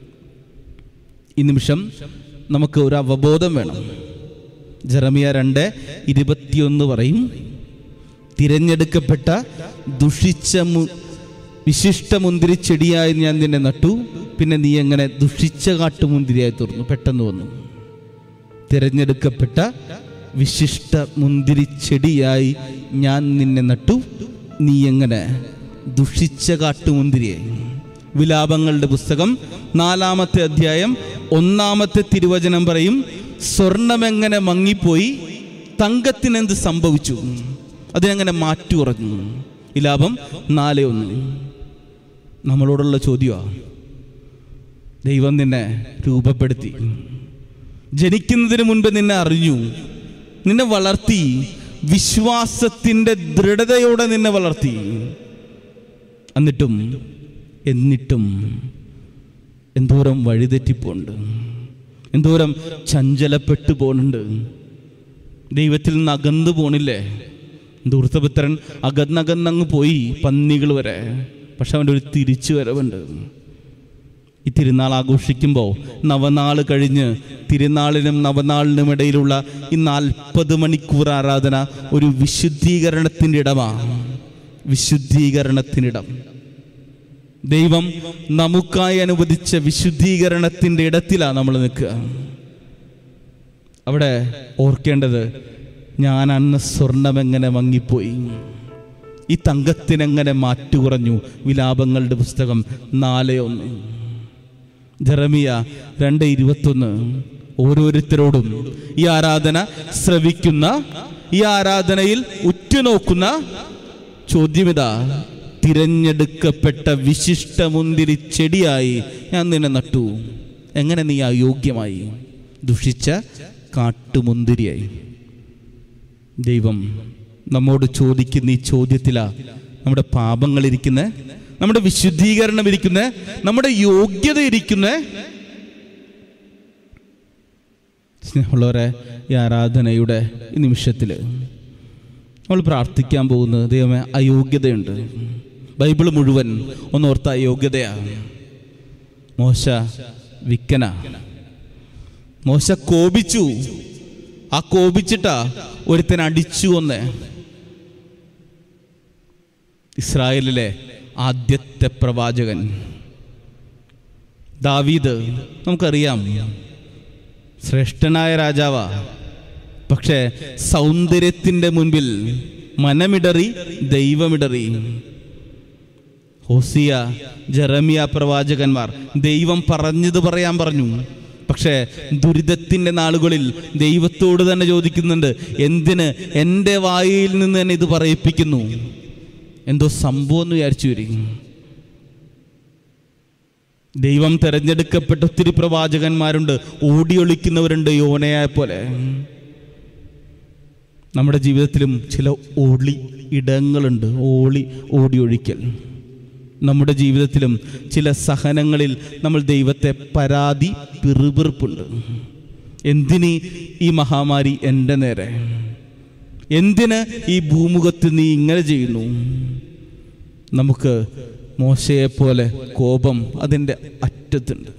ഈ നിമിഷം നമുക്ക് ഒരു അവബോധം വേണം ജെറമിയ രണ്ട് ഇരുപത്തിയൊന്ന് പറയും തിരഞ്ഞെടുക്കപ്പെട്ട ദുഷിച്ച മു- വിശിഷ്ട മുന്തിരി ചെടിയായി ഞാൻ നിന്നെ നട്ടു പിന്നെ നീ എങ്ങനെ ദുഷിച്ച കാട്ടുമുന്തിരിയായി തീർന്നു പെട്ടെന്ന് വന്നു തിരഞ്ഞെടുക്കപ്പെട്ട വിശിഷ്ട മുന്തിരി ചെടിയായി ഞാൻ നിന്നെ നട്ടു നീ എങ്ങനെ ദുഷിച്ച കാട്ടുമുന്തിരിയായി വിലാപങ്ങളുടെ പുസ്തകം നാലാമത്തെ അധ്യായം ഒന്നാമത്തെ തിരുവചനം പറയും സ്വർണമെങ്ങനെ മങ്ങിപ്പോയി തങ്കത്തിനെന്ത് സംഭവിച്ചു അതിനെങ്ങനെ മാറ്റി ഉറഞ്ഞു വിലാപം നാല് ഒന്ന് നമ്മളോടുള്ള ചോദ്യമാണ് ദൈവം നിന്നെ രൂപപ്പെടുത്തി ജനിക്കുന്നതിന് മുൻപ് നിന്നെ അറിഞ്ഞു നിന്നെ വളർത്തി വിശ്വാസത്തിൻ്റെ ദൃഢതയോടെ നിന്നെ വളർത്തി എന്നിട്ടും എന്നിട്ടും എന്തോരം വഴിതെറ്റിപ്പോണ്ട് എന്തോരം ചഞ്ചലപ്പെട്ടു പോകുന്നുണ്ട് ദൈവത്തിൽ നിന്ന് അകന്നു പോണില്ലേ ദൂർത്തപുത്രൻ അകന്നകന്നങ്ങ് പോയി പന്നികൾ വരെ പക്ഷെ അവൻ്റെ ഒരു തിരിച്ചു വരവുണ്ട് ഈ തിരുനാൾ ആഘോഷിക്കുമ്പോൾ നവനാൾ കഴിഞ്ഞ് തിരുനാളിനും നവനാളിനും ഇടയിലുള്ള ഈ നാൽപ്പത് മണിക്കൂർ ആരാധന ഒരു വിശുദ്ധീകരണത്തിൻ്റെ ഇടമാണ് വിശുദ്ധീകരണത്തിനിടം ദൈവം നമുക്കായി അനുവദിച്ച വിശുദ്ധീകരണത്തിൻ്റെ ഇടത്തിലാണ് നമ്മൾ നിൽക്കുക അവിടെ ഓർക്കേണ്ടത് ഞാൻ അന്ന് സ്വർണം എങ്ങനെ മങ്ങിപ്പോയി ഈ തങ്കത്തിനെങ്ങനെ മാറ്റു കുറഞ്ഞു വിലാപങ്ങളുടെ പുസ്തകം നാല് ഒന്ന് ജെറമിയ രണ്ട് ഇരുപത്തൊന്ന് ഓരോരുത്തരോടും ഈ ആരാധന ശ്രവിക്കുന്ന ഈ ആരാധനയിൽ ഉറ്റുനോക്കുന്ന ചോദ്യമിതാ തിരഞ്ഞെടുക്കപ്പെട്ട വിശിഷ്ട മുന്തിരി ചെടിയായി ഞാൻ നിന്നെ നട്ടു എങ്ങനെ നീ അയോഗ്യമായി ദുഷിച്ച കാട്ടുമുന്തിരിയായി ദൈവം നമ്മോട് ചോദിക്കുന്ന ഈ ചോദ്യത്തിലാ നമ്മുടെ പാപങ്ങൾ ഇരിക്കുന്നത് നമ്മുടെ വിശുദ്ധീകരണം ഇരിക്കുന്നത് നമ്മുടെ യോഗ്യത ഇരിക്കുന്നത് സ്നേഹമുള്ളവരെ ഈ ആരാധനയുടെ ഈ നിമിഷത്തിൽ നമ്മൾ പ്രാർത്ഥിക്കാൻ പോകുന്നത് ദൈവമേ അയോഗ്യതയുണ്ട് ബൈബിൾ മുഴുവൻ ഒന്നോർത്ത അയോഗ്യതയാണ് മോശ വിക്കന മോശ കോപിച്ചു ആ കോപിച്ചിട്ടാ ഒരുത്തൻ അടിച്ചു ഒന്ന് ഇസ്രായേലിലെ ആദ്യത്തെ പ്രവാചകൻ ദാവീദ് നമുക്കറിയാം ശ്രേഷ്ഠനായ രാജാവാ പക്ഷേ സൗന്ദര്യത്തിൻ്റെ മുൻപിൽ മനമിടറി ദൈവമിടറി ഹോസിയ ജെറമിയ പ്രവാചകന്മാർ ദൈവം പറഞ്ഞത് പറയാൻ പറഞ്ഞു പക്ഷേ ദുരിതത്തിൻ്റെ നാളുകളിൽ ദൈവത്തോട് തന്നെ ചോദിക്കുന്നുണ്ട് എന്തിന് എൻ്റെ വായിൽ നിന്ന് തന്നെ ഇത് പറയിപ്പിക്കുന്നു എന്തോ സംഭവം എന്ന് വിചാരിച്ചു വരും ദൈവം തെരഞ്ഞെടുക്കപ്പെട്ട ഒത്തിരി പ്രവാചകന്മാരുണ്ട് ഓടിയൊളിക്കുന്നവരുണ്ട് യോനയെ പോലെ നമ്മുടെ ജീവിതത്തിലും ചില ഒളി ഇടങ്ങളുണ്ട് ഓളി ഓടിയൊഴിക്കൽ നമ്മുടെ ജീവിതത്തിലും ചില സഹനങ്ങളിൽ നമ്മൾ ദൈവത്തെ പരാതി പിറുപിറുപ്പുണ്ട് എന്തിന് ഈ മഹാമാരി എൻ്റെ നേരെ എന്തിന് ഈ ഭൂമുഖത്ത് നീ ഇങ്ങനെ ചെയ്യുന്നു നമുക്ക് മോശയെപ്പോലെ കോപം അതിൻ്റെ അറ്റത്തുണ്ട്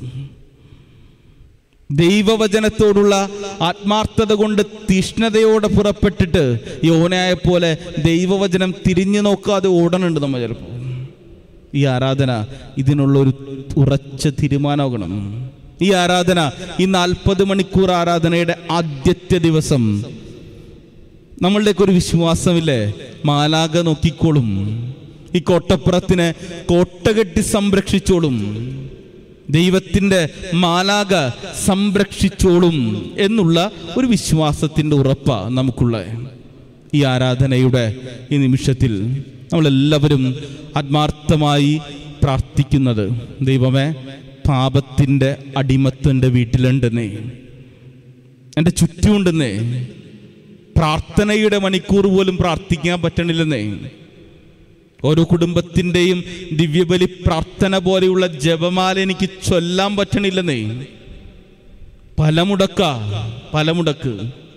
ദൈവവചനത്തോടുള്ള ആത്മാർത്ഥത കൊണ്ട് തീഷ്ണതയോടെ പുറപ്പെട്ടിട്ട് യോനയെ പോലെ ദൈവവചനം തിരിഞ്ഞു നോക്കാതെ ഓടണുണ്ട് നമ്മൾ ചിലപ്പോൾ ഈ ആരാധന ഇതിനുള്ള ഒരു ഉറച്ച തീരുമാനമാകണം ഈ ആരാധന ഈ നാൽപ്പത് മണിക്കൂർ ആരാധനയുടെ ആദ്യത്തെ ദിവസം നമ്മളുടെയൊക്കെ ഒരു വിശ്വാസമില്ലേ മാലാക നോക്കിക്കോളും ഈ കോട്ടപ്പുറത്തിനെ കോട്ട കെട്ടി സംരക്ഷിച്ചോളും ദൈവത്തിൻ്റെ മാലാക സംരക്ഷിച്ചോളും എന്നുള്ള ഒരു വിശ്വാസത്തിൻ്റെ ഉറപ്പാ നമുക്കുള്ള ഈ ആരാധനയുടെ ഈ നിമിഷത്തിൽ നമ്മളെല്ലാവരും ആത്മാർത്ഥമായി പ്രാർത്ഥിക്കുന്നത് ദൈവമേ പാപത്തിൻ്റെ അടിമത്തൻ്റെ വീട്ടിലുണ്ടെന്നേ എൻ്റെ ചുറ്റുമുണ്ടെന്നേ പ്രാർത്ഥനയുടെ മണിക്കൂർ പോലും പ്രാർത്ഥിക്കാൻ പറ്റണില്ലെന്നേ ഓരോ കുടുംബത്തിൻ്റെയും ദിവ്യബലി പ്രാർത്ഥന പോലെയുള്ള ജപമാല എനിക്ക് ചൊല്ലാൻ പറ്റണില്ലെന്നേ പലമുടക്ക പലമുടക്ക്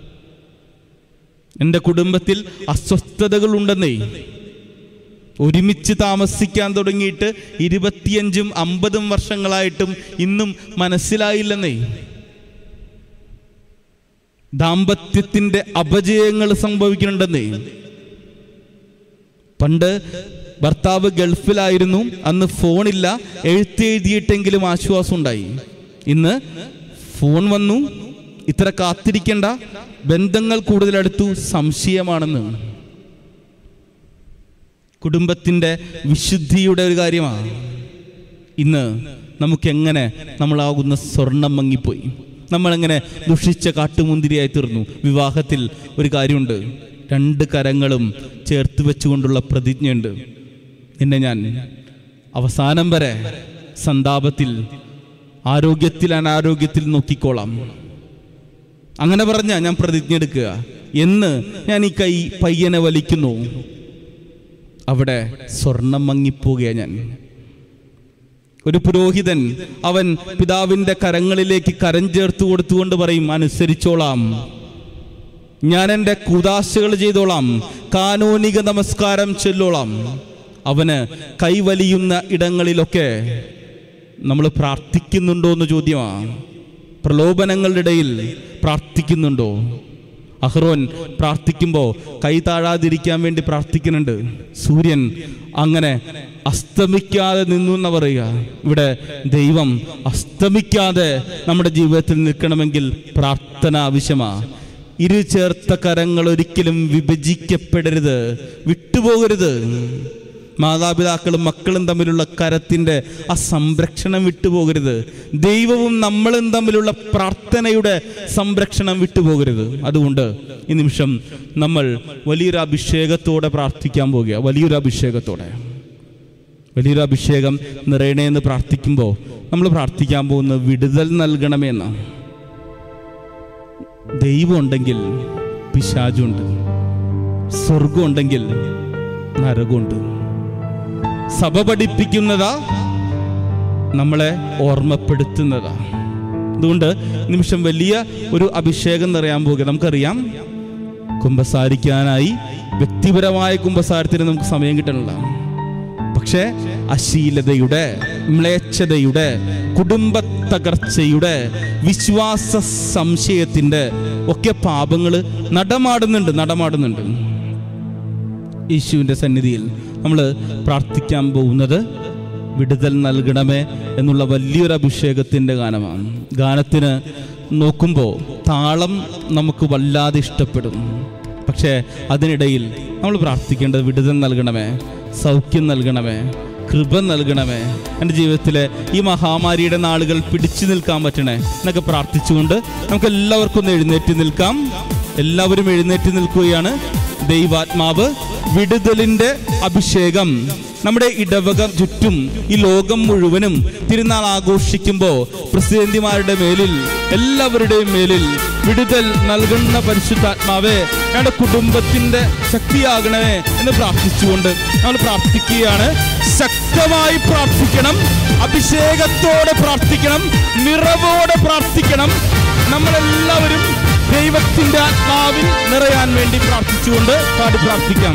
എൻ്റെ കുടുംബത്തിൽ അസ്വസ്ഥതകൾ ഉണ്ടെന്നേ ഒരുമിച്ച് താമസിക്കാൻ തുടങ്ങിയിട്ട് ഇരുപത്തിയഞ്ചും അമ്പതും വർഷങ്ങളായിട്ടും ഇന്നും മനസ്സിലായില്ലെന്നേ ദാമ്പത്യത്തിൻ്റെ അപജയങ്ങൾ സംഭവിക്കുന്നുണ്ടെന്നേ പണ്ട് ഭർത്താവ് ഗൾഫിലായിരുന്നു അന്ന് ഫോണില്ല എഴുത്തെഴുതിയിട്ടെങ്കിലും ആശ്വാസം ഉണ്ടായി ഇന്ന് ഫോൺ വന്നു ഇത്ര കാത്തിരിക്കേണ്ട ബന്ധങ്ങൾ കൂടുതലെടുത്തു സംശയമാണെന്ന് കുടുംബത്തിൻ്റെ വിശുദ്ധിയുടെ ഒരു കാര്യമാണ് ഇന്ന് നമുക്കെങ്ങനെ നമ്മളാകുന്ന സ്വർണം മങ്ങിപ്പോയി നമ്മളെങ്ങനെ ദുഷിച്ച കാട്ടുമുന്തിരിയായി തീർന്നു വിവാഹത്തിൽ ഒരു കാര്യമുണ്ട് രണ്ട് കരങ്ങളും ചേർത്ത് വെച്ചുകൊണ്ടുള്ള പ്രതിജ്ഞയുണ്ട് നിന്നെ ഞാൻ അവസാനം വരെ സന്താപത്തിൽ ആരോഗ്യത്തിൽ അനാരോഗ്യത്തിൽ നോക്കിക്കോളാം അങ്ങനെ പറഞ്ഞ ഞാൻ പ്രതിജ്ഞ എടുക്കുക എന്ന് ഞാൻ ഈ കൈ പയ്യനെ വലിക്കുന്നു അവിടെ സ്വർണം മങ്ങിപ്പോകുക ഞാൻ ഒരു പുരോഹിതൻ അവൻ പിതാവിന്റെ കരങ്ങളിലേക്ക് കരം ചേർത്ത് കൊടുത്തുകൊണ്ട് പറയും അനുസരിച്ചോളാം ഞാൻ എൻ്റെ കുതാശകൾ ചെയ്തോളാം കാനോനിക നമസ്കാരം ചൊല്ലോളാം അവന് കൈവലിയുന്ന ഇടങ്ങളിലൊക്കെ നമ്മൾ പ്രാർത്ഥിക്കുന്നുണ്ടോ എന്ന് ചോദ്യമാണ് പ്രലോഭനങ്ങളുടെ ഇടയിൽ പ്രാർത്ഥിക്കുന്നുണ്ടോ അഹ്റോൻ പ്രാർത്ഥിക്കുമ്പോൾ കൈ താഴാതിരിക്കാൻ വേണ്ടി പ്രാർത്ഥിക്കുന്നുണ്ട് സൂര്യൻ അങ്ങനെ അസ്തമിക്കാതെ നിന്നു എന്ന് പറയുക ഇവിടെ ദൈവം അസ്തമിക്കാതെ നമ്മുടെ ജീവിതത്തിൽ നിൽക്കണമെങ്കിൽ പ്രാർത്ഥന ആവശ്യമാണ് ഇരു ചേർത്ത കരങ്ങൾ ഒരിക്കലും വിഭജിക്കപ്പെടരുത് വിട്ടുപോകരുത് മാതാപിതാക്കളും മക്കളും തമ്മിലുള്ള കരത്തിൻ്റെ ആ സംരക്ഷണം വിട്ടുപോകരുത് ദൈവവും നമ്മളും തമ്മിലുള്ള പ്രാർത്ഥനയുടെ സംരക്ഷണം വിട്ടുപോകരുത് അതുകൊണ്ട് ഈ നിമിഷം നമ്മൾ വലിയൊരു അഭിഷേകത്തോടെ പ്രാർത്ഥിക്കാൻ പോകുക വലിയൊരു അഭിഷേകത്തോടെ വലിയൊരു അഭിഷേകം നിറയണേ എന്ന് പ്രാർത്ഥിക്കുമ്പോൾ നമ്മൾ പ്രാർത്ഥിക്കാൻ പോകുന്ന വിടുതൽ നൽകണമേ എന്നാണ് ദൈവം ഉണ്ടെങ്കിൽ പിശാചുണ്ട് സ്വർഗം ഉണ്ടെങ്കിൽ നരകമുണ്ട് സഭ പഠിപ്പിക്കുന്നതാ നമ്മളെ ഓർമ്മപ്പെടുത്തുന്നതാ അതുകൊണ്ട് ഈ നിമിഷം വലിയ ഒരു അഭിഷേകം നിറയാൻ പോകുക നമുക്കറിയാം കുമ്പസാരിക്കാനായി വ്യക്തിപരമായ കുമ്പസാരത്തിന് നമുക്ക് സമയം കിട്ടണില്ല പക്ഷേ അശീലതയുടെ മ്ലേച്ഛതയുടെ കുടുംബ തകർച്ചയുടെ വിശ്വാസ സംശയത്തിൻ്റെ ഒക്കെ പാപങ്ങൾ നടമാടുന്നുണ്ട് നടമാടുന്നുണ്ട് യേശുവിൻ്റെ സന്നിധിയിൽ നമ്മൾ പ്രാർത്ഥിക്കാൻ പോകുന്നത് വിടുതൽ നൽകണമേ എന്നുള്ള വലിയൊരു അഭിഷേകത്തിൻ്റെ ഗാനമാണ് ഗാനത്തിന് നോക്കുമ്പോൾ താളം നമുക്ക് വല്ലാതെ ഇഷ്ടപ്പെടും പക്ഷേ അതിനിടയിൽ നമ്മൾ പ്രാർത്ഥിക്കേണ്ടത് വിടുതൽ നൽകണമേ സൗഖ്യം നൽകണമേ കൃപ നൽകണമേ എൻ്റെ ജീവിതത്തിലെ ഈ മഹാമാരിയുടെ നാളുകൾ പിടിച്ചു നിൽക്കാൻ പറ്റണേ എന്നൊക്കെ പ്രാർത്ഥിച്ചുകൊണ്ട് നമുക്ക് എല്ലാവർക്കും ഒന്ന് എഴുന്നേറ്റ് നിൽക്കാം എല്ലാവരും എഴുന്നേറ്റ് നിൽക്കുകയാണ് ദൈവാത്മാവ് വിടുതലിന്റെ അഭിഷേകം നമ്മുടെ ഇടവക ചുറ്റും ഈ ലോകം മുഴുവനും തിരുനാൾ ആഘോഷിക്കുമ്പോൾ പ്രസിഡന്റിമാരുടെ മേലിൽ എല്ലാവരുടെയും മേലിൽ വിടുതൽ നൽകുന്ന പരിശുദ്ധാത്മാവെ ഞങ്ങളുടെ കുടുംബത്തിന്റെ ശക്തിയാകണമേ എന്ന് പ്രാർത്ഥിച്ചുകൊണ്ട് നമ്മൾ പ്രാർത്ഥിക്കുകയാണ് ശക്തമായി പ്രാർത്ഥിക്കണം അഭിഷേകത്തോടെ പ്രാർത്ഥിക്കണം നിറവോടെ പ്രാർത്ഥിക്കണം നമ്മളെല്ലാവരും ദൈവത്തിന്റെ ആത്മാവിൽ നിറയാൻ വേണ്ടി പ്രാർത്ഥിച്ചുകൊണ്ട് പാടി പ്രാർത്ഥിക്കാം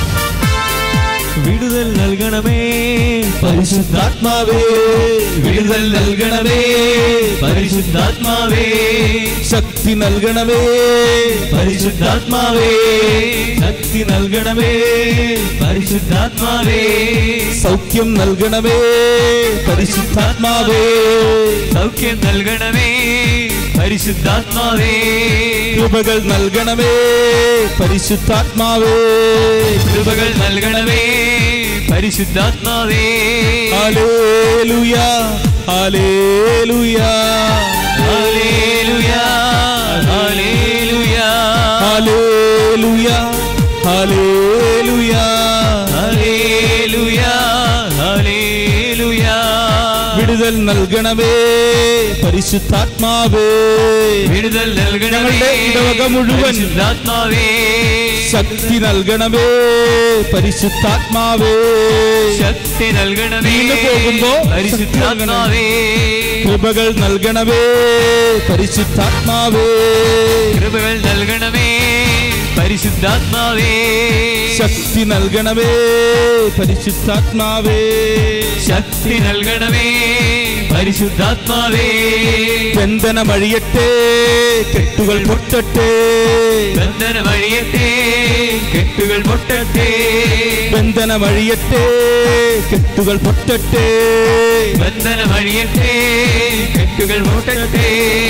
വിടുതൽ നൽകണമേ പരിശുദ്ധാത്മാവേ വിടുതൽ നൽകണമേ പരിശുദ്ധാത്മാവേ ശക്തി നൽകണമേ പരിശുദ്ധാത്മാവേ ശക്തി നൽകണമേ പരിശുദ്ധാത്മാവേ സൗഖ്യം നൽകണമേ പരിശുദ്ധാത്മാവേ സൗഖ്യം നൽകണമേ പരിശുദ്ധാത്മാവേ കൃപകൾ നൽകണമേ പരിശുദ്ധാത്മാവേ കൃപകൾ നൽകണമേ പരിശുദ്ധാത്മാവേ ഹല്ലേലൂയ ഹല്ലേലൂയ ഹല്ലേലൂയ ഹല്ലേലൂയ ഹല്ലേലൂയ ഹല്ലേലൂയ ഹല്ലേലൂയ ഹല്ലേലൂയ വിടുതൽ നൽകണമേ പരിശുദ്ധാത്മാവേ വിടുതൽ നൽകണമേ ഞങ്ങളുടെ ഇടവക മുഴുവൻ പരിശുദ്ധാത്മാവേ ശക്തി നൽകണമേ പരിശുദ്ധാത്മാവേ ശക്തി നൽകണമേ വീണ് പോകുമ്പോ പരിശുദ്ധാത്മാവേ കൃപകൾ നൽകണമേ പരിശുദ്ധാത്മാവേ കൃപകൾ നൽകണമേ പരിശുദ്ധാത്മാവേ ശക്തി നൽകണമേ പരിശുദ്ധാത്മാവേ ശക്തി നൽകണമേ പരിശുദ്ധാത്മാവേ ബന്ധനമഴിയട്ടെ കെട്ടുകൾ പൊട്ടട്ടെ ബന്ധനമഴിയട്ടെ കെട്ടുകൾ പൊട്ടട്ടെ ബന്ധനമഴിയട്ടെ കെട്ടുകൾ പൊട്ടട്ടെ ബന്ധനമഴിയട്ടെ കെട്ടുകൾ പൊട്ടട്ടെ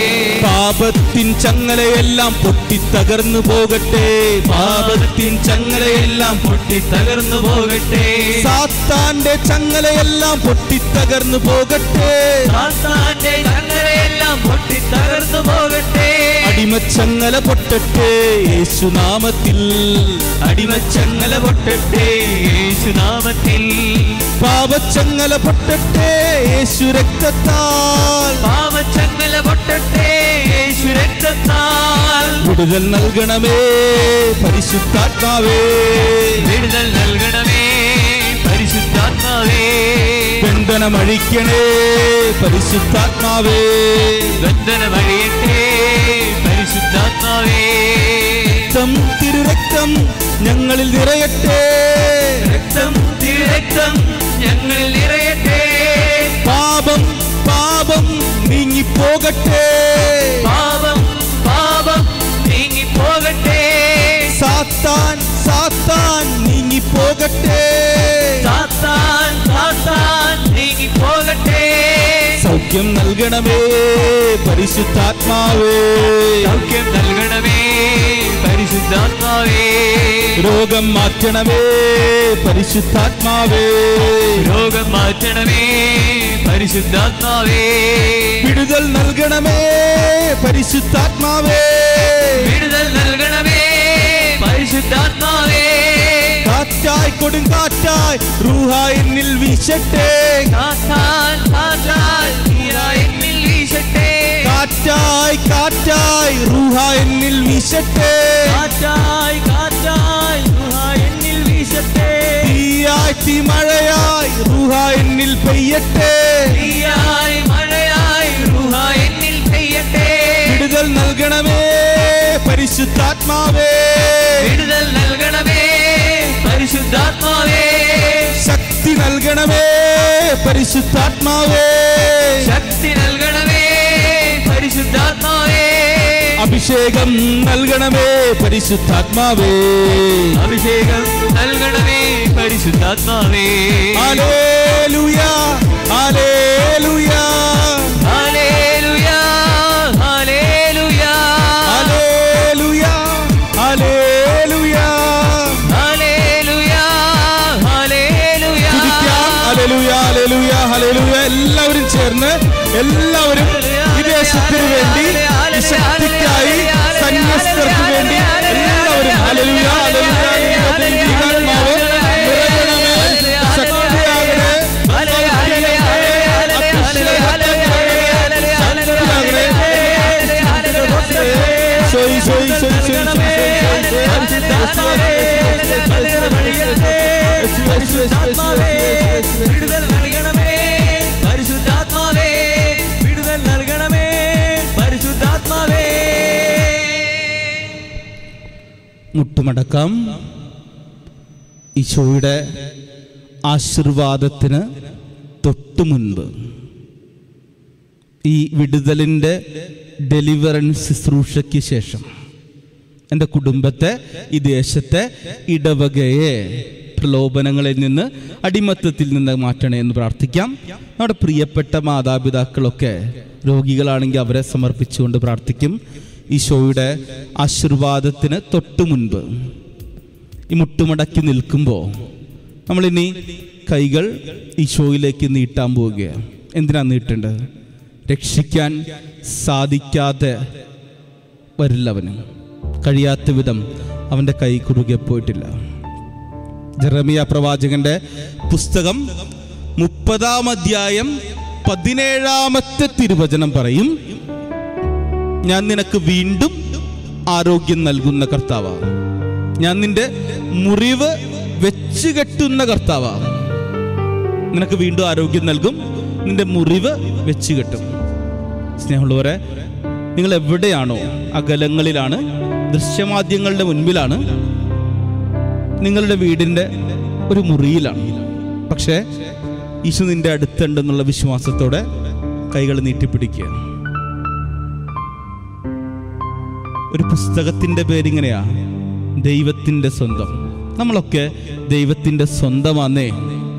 പാപത്തിൻ ചങ്ങലയെല്ലാം പൊട്ടിത്തകർന്നു പോകട്ടെ പാപത്തിൻ ചങ്ങലയെല്ലാം പൊട്ടി തകർന്നു പോകട്ടെ സാത്താന്റെ ചങ്ങലയെല്ലാം പൊട്ടിത്തകർന്നു പോകട്ടെ സാത്താന്റെ ചങ്ങലയെല്ലാം പൊട്ടി തകർന്നു പോകട്ടെ അടിമച്ചങ്ങല പൊട്ടട്ടെ യേശുനാമത്തിൽ അടിമച്ചങ്ങല പൊട്ടട്ടെ യേശുനാമത്തിൽ പാപച്ചങ്ങല പൊട്ടട്ടെ യേശു രക്തത്താൽ പാവച്ചങ്ങല പൊട്ടട്ടെ യേശു രക്തത്താൽ വിടുതൽ നൽകണമേ പരിശുദ്ധാത്മാവേ വിടുതൽ നൽകണമേ പരിശുദ്ധാത്മാവേ ബന്ധനമഴിക്കണേ പരിശുദ്ധാത്മാവേ ബന്ധനമഴിയട്ടെ പരിശുദ്ധാത്മാവേ രക്തം തിരുരക്തം ഞങ്ങളിൽ നിറയട്ടെ രക്തം തിരുരക്തം ഞങ്ങളിൽ നിറയട്ടെ പാപം പാപം നീങ്ങിപ്പോകട്ടെ പാപം പാപം നീങ്ങിപ്പോകട്ടെ സാത്താൻ സാത്താൻ നീങ്ങിപ്പോകട്ടെ സാത്താൻ സാത്താൻ നീങ്ങിപ്പോകട്ടെ സൗഖ്യം നൽകണമേ പരിശുദ്ധാത്മാവേ സൗഖ്യം നൽകണമേ പരിശുദ്ധാത്മാവേ രോഗം മാറ്റണമേ പരിശുദ്ധാത്മാവേ രോഗം മാറ്റണമേ പരിശുദ്ധാത്മാവേ വിടുതൽ നൽകണമേ പരിശുദ്ധാത്മാവേ വിടുതൽ നൽകണമേ പരിശുദ്ധാത്മാവേ കാറ്റായി കൊടുങ്കാറ്റായി റൂഹ എന്നിൽ വീശട്ടെ കാത്താൻ കാത്താൻ നീയാ എന്നിൽ വീശട്ടെ കാറ്റായി കാറ്റായി റൂഹ എന്നിൽ വീശട്ടെ കാറ്റായി കാറ്റായി നീയാ എന്നിൽ വീശട്ടെ തീയായി തീമഴയായി റൂഹ എന്നിൽ പെയ്യട്ടെ തീയായി മഴയായി റുഹ എന്നിൽ പെയ്യട്ടെ വിടുതൽ നൽകണമേ പരിശുദ്ധാത്മാവേ വിടുതൽ നൽകണമേ പരിശുദ്ധാത്മാവേ ശക്തി നൽകണമേ പരിശുദ്ധാത്മാവേ ശക്തി നൽകണമേ പരിശുദ്ധാത്മാവേ അഭിഷേകം നൽകണമേ പരിശുദ്ധാത്മാവേ അഭിഷേകം നൽകണമേ പരിശുദ്ധാത്മാവേ ഹല്ലേലൂയ ഹല്ലേലൂയ ഹല്ലേലൂയ ഹല്ലേലൂയ ഹല്ലേലൂയ ഹല്ലേലൂയ ഹല്ലേലൂയ ഹല്ലേലൂയ തുതിക്കാം ഹല്ലേലൂയ ഹല്ലേലൂയ ഹല്ലേലൂയ എല്ലാവരും ചേർന്ന് എല്ലാവരും ഈ ദേശത്തിന് വേണ്ടി ഈ ശക്തിക്കായി സന്യസ്തർക്ക് വേണ്ടി എല്ലാവരും ഹല്ലേലൂയ ഹല്ലേലൂയ ദൈവാത്മാവ് നിറയണമേ ശക്തിയാകണേ സോയി സോയി സോയി സോയി വിടുതൽ നൽകണമേ പരിശുദ്ധാത്മാവേ വിടുതൽ നൽകണമേ പരിശുദ്ധാത്മാവേ മുട്ടുമടക്കാം ഈശോയുടെ ആശീർവാദത്തിന് തൊട്ടു മുൻപ് ഈ വിടുതലിൻ്റെ ഡെലിവറൻസ് ശുശ്രൂഷയ്ക്ക് ശേഷം എൻ്റെ കുടുംബത്തെ ഈ ദേശത്തെ ഇടവകയെ പ്രലോഭനങ്ങളിൽ നിന്ന് അടിമത്തത്തിൽ നിന്ന് മാറ്റണേ എന്ന് പ്രാർത്ഥിക്കാം നമ്മുടെ പ്രിയപ്പെട്ട മാതാപിതാക്കളൊക്കെ രോഗികളാണെങ്കിൽ അവരെ സമർപ്പിച്ചുകൊണ്ട് പ്രാർത്ഥിക്കും ഈശോയുടെ ആശീർവാദത്തിന് തൊട്ടു മുൻപ് ഈ മുട്ടുമടക്കി നിൽക്കുമ്പോൾ നമ്മളിനി കൈകൾ ഈശോയിലേക്ക് നീട്ടാൻ പോവുകയാണ് എന്തിനാ നീട്ടേണ്ടത് രക്ഷിക്കാൻ സാധിക്കാതെ വരില്ല അവന് കഴിയാത്ത വിധം അവൻ്റെ കൈ കുറുകെ പോയിട്ടില്ല ജെറമിയ പ്രവാചകന്റെ പുസ്തകം മുപ്പതാം അധ്യായം പതിനേഴാമത്തെ തിരുവചനം പറയും ഞാൻ നിനക്ക് വീണ്ടും ആരോഗ്യം നൽകുന്ന കർത്താവാണ് ഞാൻ നിന്റെ മുറിവ് വെച്ച് കെട്ടുന്ന കർത്താവാണ് നിനക്ക് വീണ്ടും ആരോഗ്യം നൽകും നിന്റെ മുറിവ് വെച്ച് കെട്ടും സ്നേഹമുള്ളവരെ നിങ്ങൾ എവിടെയാണോ അകലങ്ങളിലാണ് ദൃശ്യമാധ്യങ്ങളുടെ മുൻപിലാണ് നിങ്ങളുടെ വീടിൻ്റെ ഒരു മുറിയിലാണ് പക്ഷേ ഈശോ നിന്റെ അടുത്തുണ്ടെന്നുള്ള വിശ്വാസത്തോടെ കൈകൾ നീട്ടിപ്പിടിക്കുക ഒരു പുസ്തകത്തിൻ്റെ പേരിങ്ങനെയാ ദൈവത്തിൻ്റെ സ്വന്തം നമ്മളൊക്കെ ദൈവത്തിൻ്റെ സ്വന്തമാന്നേ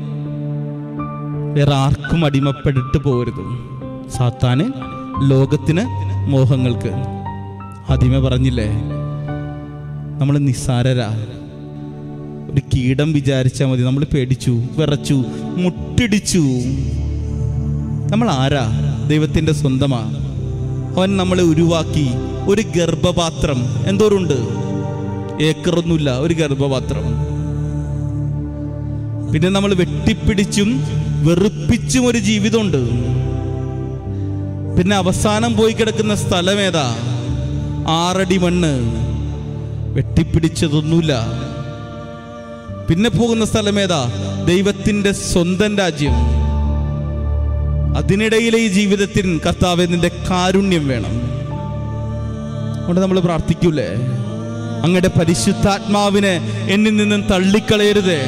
വേറെ ആർക്കും അടിമപ്പെട്ടിട്ട് പോകരുത് സാത്താന് ലോകത്തിന് മോഹങ്ങൾക്ക് ആദ്യമേ പറഞ്ഞില്ലേ നമ്മൾ നിസ്സാരരാ ഒരു കീടം വിചാരിച്ചാൽ മതി നമ്മൾ പേടിച്ചു വിറച്ചു മുട്ടിടിച്ചു നമ്മൾ ആരാ ദൈവത്തിൻ്റെ സ്വന്തമാ അവൻ നമ്മളെ ഉരുവാക്കി ഒരു ഗർഭപാത്രം എന്തോരുണ്ട് ഏക്കറൊന്നുമില്ല ഒരു ഗർഭപാത്രം പിന്നെ നമ്മൾ വെട്ടിപ്പിടിച്ചും വെറുപ്പിച്ചും ഒരു ജീവിതമുണ്ട് പിന്നെ അവസാനം പോയി കിടക്കുന്ന സ്ഥലം ഏതാ ആറടി മണ്ണ് വെട്ടിപ്പിടിച്ചതൊന്നുമില്ല പിന്നെ പോകുന്ന സ്ഥലം ഏതാ ദൈവത്തിന്റെ സ്വന്തം രാജ്യം അതിനിടയിലെ ഈ ജീവിതത്തിൽ കർത്താവ് നിന്റെ കാരുണ്യം വേണം അതുകൊണ്ട് നമ്മൾ പ്രാർത്ഥിക്കൂലേ അങ്ങയുടെ പരിശുദ്ധാത്മാവിനെ എന്നിൽ നിന്നും തള്ളിക്കളയരുതേ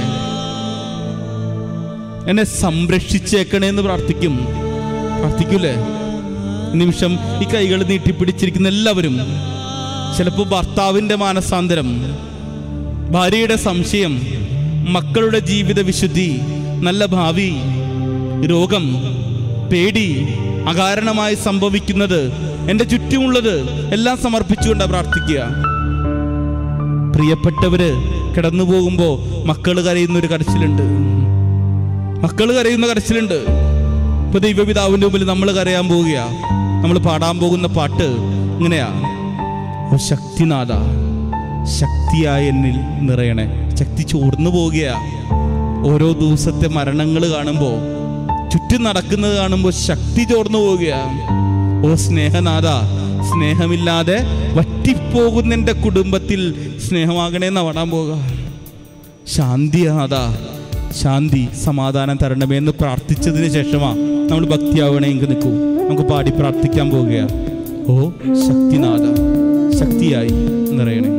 എന്നെ സംരക്ഷിച്ചേക്കണേ എന്ന് പ്രാർത്ഥിക്കും പ്രാർത്ഥിക്കൂലേ ഈ നിമിഷം ഈ കൈകൾ നീട്ടിപ്പിടിച്ചിരിക്കുന്ന എല്ലാവരും ചിലപ്പോൾ ഭർത്താവിൻ്റെ മാനസാന്തരം ഭാര്യയുടെ സംശയം മക്കളുടെ ജീവിത വിശുദ്ധി നല്ല ഭാവി രോഗം പേടി അകാരണമായി സംഭവിക്കുന്നത് എൻ്റെ ചുറ്റുമുള്ളത് എല്ലാം സമർപ്പിച്ചുകൊണ്ടാണ് പ്രാർത്ഥിക്കുക പ്രിയപ്പെട്ടവര് കിടന്നു പോകുമ്പോൾ മക്കൾ കരയുന്ന ഒരു കരച്ചിലുണ്ട് മക്കൾ കരയുന്ന കരച്ചിലുണ്ട് ഇപ്പൊ ദൈവപിതാവിന്റെ മുമ്പിൽ നമ്മൾ കരയാൻ പോവുക നമ്മൾ പാടാൻ പോകുന്ന പാട്ട് ഇങ്ങനെയാ ഓ ശക്തിനാഥ ശക്തിയായ എന്നിൽ നിറയണേ ശക്തി ചോർന്നു പോവുകയാ ഓരോ ദിവസത്തെ മരണങ്ങൾ കാണുമ്പോൾ ചുറ്റും നടക്കുന്നത് കാണുമ്പോൾ ശക്തി ചോർന്നു പോവുകയാ ഓ സ്നേഹനാഥ സ്നേഹമില്ലാതെ വറ്റിപ്പോകുന്ന എൻ്റെ കുടുംബത്തിൽ സ്നേഹമാകണേന്ന് പാടാൻ പോകുക ശാന്തിനാഥ ശാന്തി സമാധാനം തരണമേ എന്ന് പ്രാർത്ഥിച്ചതിന് ശേഷമാ നമ്മൾ ഭക്തിയാവണമെങ്കിൽ നിൽക്കൂ നമുക്ക് പാടി പ്രാർത്ഥിക്കാൻ പോവുകയാ ഓ ശക്തിനാഥ ശക്തിയായി നിറയണേ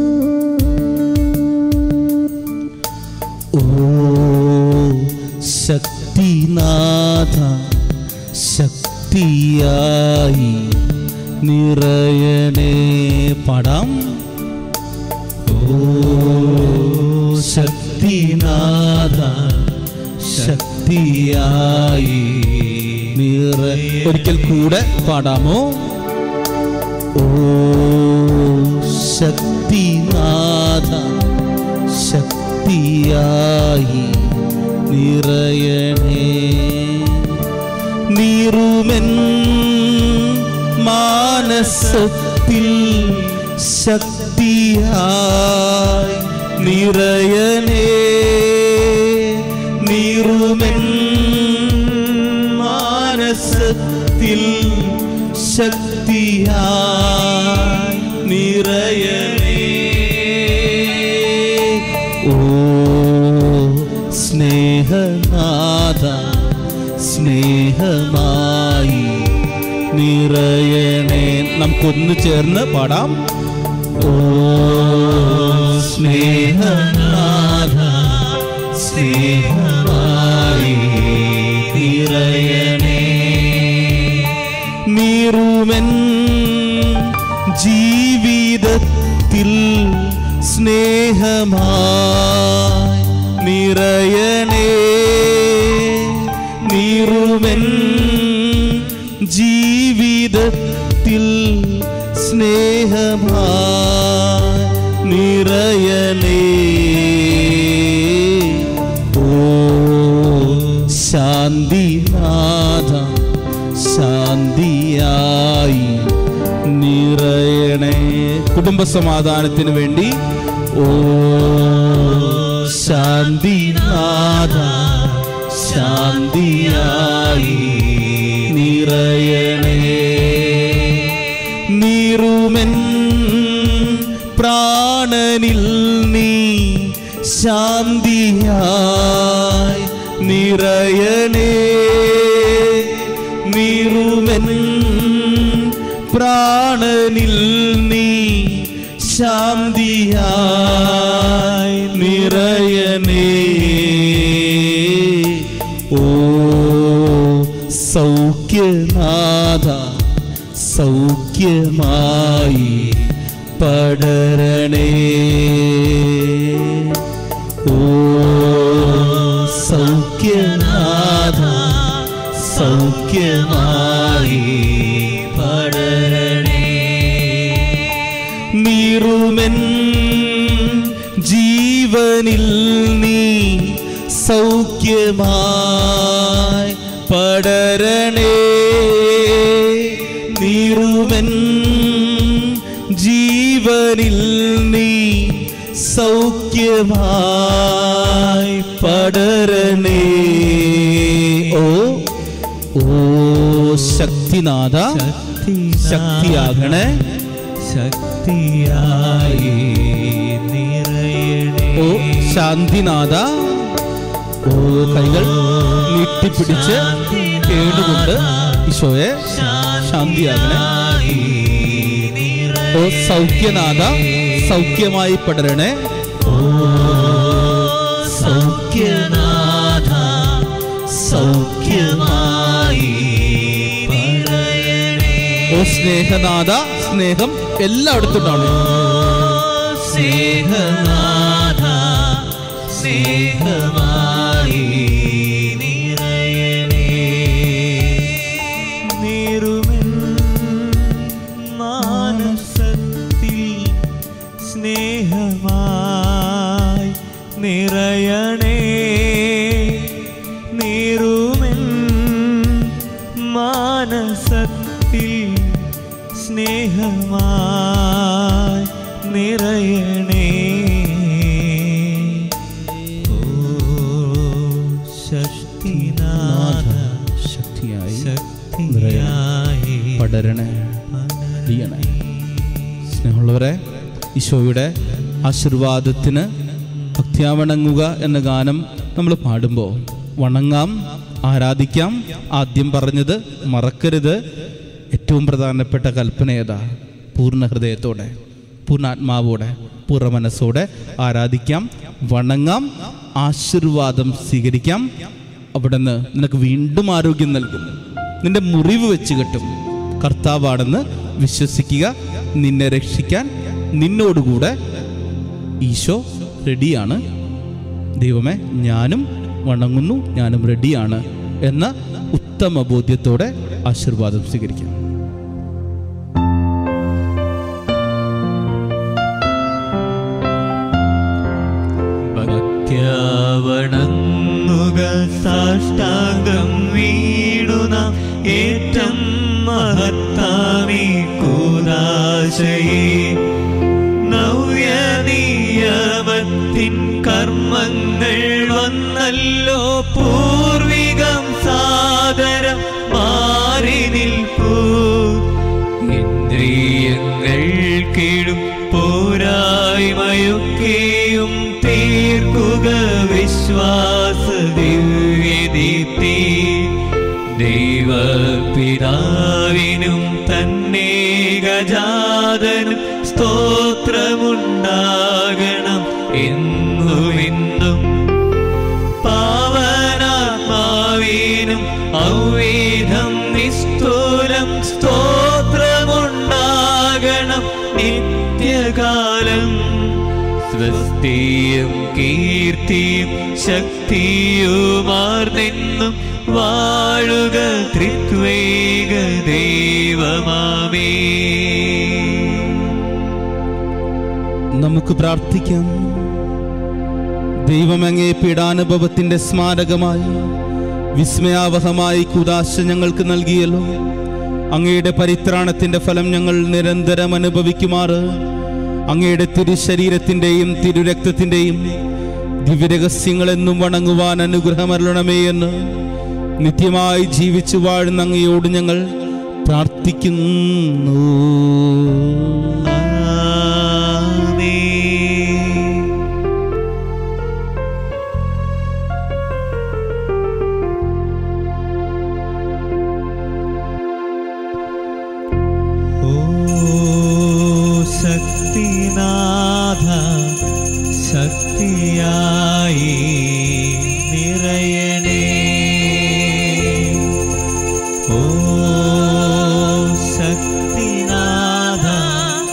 ഓ ശക്തിനാഥ ശക്തിയായി നിറയണേ പാടാം ഓ ശക്തിനാഥ ശക്തിയായി നിറ ഒരിക്കൽ കൂടെ പാടാമോ ഓ ശക്തിനാഥ ശക്തിയായി നിറയണേ നീറുമെൻ മാനസത്തിൽ ശക്തിയായി നിറയണേ നീറുമെൻ മാനസത്തിൽ ശക്തിയായി നിറയണേ ഓ സ്നേഹനാഥ സ്നേഹമായി നിറയണേ നമുക്കൊന്ന് ചേർന്ന് പാടാം ഓ സ്നേഹനാഥ സ്നേഹമായി നിറയണേ നീറുമെൻ ജീവിതത്തിൽ സ്നേഹമായി നിറയണേ നീറുമെൻ ജീവിതത്തിൽ സ്നേഹമായി നിറയണേ ഓ ശാന്തിനാഥ ശാന്തിയായി നിറയണേ കുടുംബ സമാധാനത്തിന് വേണ്ടി ഓ ശാന്തിനാഥ ശാന്തിയായി നിറയണേ നീറുമെൻ പ്രാണനിൽ നീ ശാന്തിയായി നിറയണേ നീറുമെൻ പ്രാണനിൽ നീ ശാന്തിയായി നിറയണേ ഓ സൗഖ്യനാഥ സൗഖ്യമായി പടരണേ ഓ സൗഖ്യനാഥ സൗഖ്യമായി പടരണേ നീറുമെൻ ജീവനിൽ നീ സൗഖ്യമായി പടരണേ നീറുമെൻ ജീവനിൽ നീ സൗഖ്യമായി പടരണേ ഓ ഓ ശക്തിനാഥ ശക്തിയാകണേ ശക്തിയായി നിറയണേ ഓ ശാന്തിനാഥ ഓ കൈകൾ നീട്ടിപ്പിടിച്ച് കേടുകൊണ്ട് ഈശോയെ ശാന്തിയാകണേ ഓ സൗഖ്യനാഥ സൗഖ്യമായി പടരണേ സൗഖ്യനാഥ സൗഖ്യമായി പടരണേ ഓ സ്നേഹനാഥ സ്നേഹം എല്ലായിടത്തും ഉണ്ടാവണം സ്നേഹനാഥ സ്നേഹമായി നിറയണേ നീറുമെൻ മാനസത്തിൽ സ്നേഹമായി നിറയണേ നീറുമെൻ മാനസത്തിൽ സ്നേഹമായി നിറയണേ ഓ ശക്തിനാഥ ശക്തിയായി ശക്തിയായി പടരണേ അടിയണേ സ്നേഹമുള്ളവരെ ഈശോയുടെ ആശീർവാദത്തിന് ഭക്തിയാവണങ്ങുക എന്ന ഗാനം നമ്മൾ പാടുമ്പോൾ വണങ്ങാം ആരാധിക്കാം ആദ്യം പറഞ്ഞത് മറക്കരുത് ഏറ്റവും പ്രധാനപ്പെട്ട കൽപ്പന ഏതാ പൂർണ്ണ ഹൃദയത്തോടെ പൂർണ്ണാത്മാവോടെ പൂർണ്ണ മനസ്സോടെ ആരാധിക്കാം വണങ്ങാം ആശീർവാദം സ്വീകരിക്കാം അവിടുന്ന് നിനക്ക് വീണ്ടും ആരോഗ്യം നൽകും നിന്റെ മുറിവ് വെച്ച് കിട്ടും കർത്താവാണെന്ന് വിശ്വസിക്കുക നിന്നെ രക്ഷിക്കാൻ നിന്നോടുകൂടെ ഈശോ റെഡിയാണ് ദൈവമേ ഞാനും വണങ്ങുന്നു ഞാനും റെഡിയാണ് എന്ന ഉത്തമ ബോധ്യത്തോടെ ആശീർവാദം സ്വീകരിക്കാം ഭക്ത്യാവണങ്ങുക സാഷ്ടാംഗം വീണുന ഏറ്റം മഹത്താമി കൂദാശയെ നവ്യനിയമത്തിൻ കർമ്മങ്ങൾ വന്നല്ലോ പൂർവികം സാദരം മാറി നിൽപ്പൂ ഇന്ദ്രിയങ്ങൾ കീഴും പോരായ്മയൊക്കെയും തീർക്കുക വിശ്വാസ ദിവ്യദീപ്തി ദൈവപിതാവിനും തന്നെ ഗജാതനും സ്തോത്രമുണ്ടാകണം എന്നുമെന്നും പാവനാത്മാവിനും ഔവേദം നിസ്തൂലം സ്തോത്രമുണ്ടാകണം നിത്യകാലം സ്വസ്തിയും കീർത്തിയും ശക്തിയുമാർന്നെന്നും വാഴുക ത്രിത്വേക ദൈവമാമേ നമുക്ക് പ്രാർത്ഥിക്കാം ദൈവമങ്ങേ പീഡാനുഭവത്തിന്റെ സ്മാരകമായി വിസ്മയാവഹമായി കുദാശ ഞങ്ങൾക്ക് നൽകിയല്ലോ അങ്ങയുടെ പരിത്രാണത്തിന്റെ ഫലം ഞങ്ങൾ നിരന്തരം അനുഭവിക്കുമാറ് അങ്ങയുടെ തിരുശരീരത്തിന്റെയും തിരുരക്തത്തിന്റെയും ദിവ്യരഹസ്യങ്ങളെന്നും വണങ്ങുവാൻ അനുഗ്രഹമരണമേ എന്ന് നിത്യമായി ജീവിച്ചു വാഴുന്ന അങ്ങയോട് ഞങ്ങൾ പ്രാർത്ഥിക്കുന്നു ആമേൻ. ഓ ശക്തിനാഥ ശക്തിയായി നിറയണേ ഓ ശക്തിനാഥ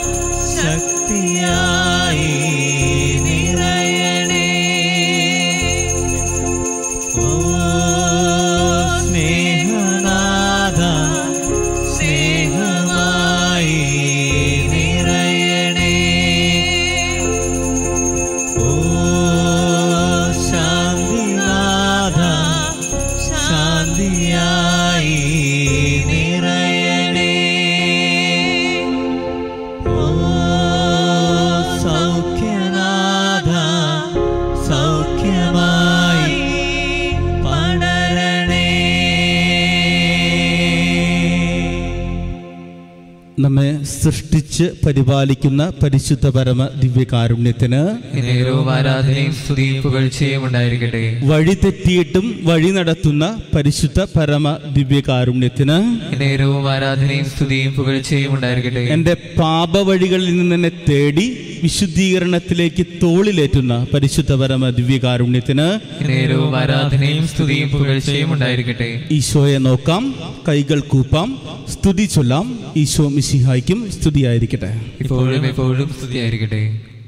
രക്ഷിച്ച് പരിപാലിക്കുന്ന പരിശുദ്ധ പരമ ദിവ്യകാരുണ്യത്തിന് നേരവും ആരാധനയും സ്തുതിയും പുകഴ്ചയും ഉണ്ടായിരിക്കട്ടെ വഴി തെറ്റിയിട്ടും വഴി നടത്തുന്ന പരിശുദ്ധ പരമ ദിവ്യകാരുണ്യത്തിന് നേരവും ആരാധനയും സ്തുതിയും പുകഴ്ചയും ഉണ്ടായിരിക്കട്ടെ എൻ്റെ പാപവഴികളിൽ നിന്ന് എന്നെ തേടി വിശുദ്ധീകരണത്തിലേക്ക് തോളിലേറ്റുന്ന പരിശുദ്ധ പരമ ദിവ്യകാരുണ്യത്തിന് നേരവും ആരാധനയും സ്തുതിയും പുകഴ്ചയും ഉണ്ടായിരിക്കട്ടെ ഈശോയെ നോക്കാം കൈകൾ കൂപ്പാം സ്തുതി ചൊല്ലാം ഈശോ മിശിഹായ്ക്കും സ്തുതിയായിരിക്കട്ടെ ഇപ്പോഴും എപ്പോഴും സ്തുതിയായിരിക്കട്ടെ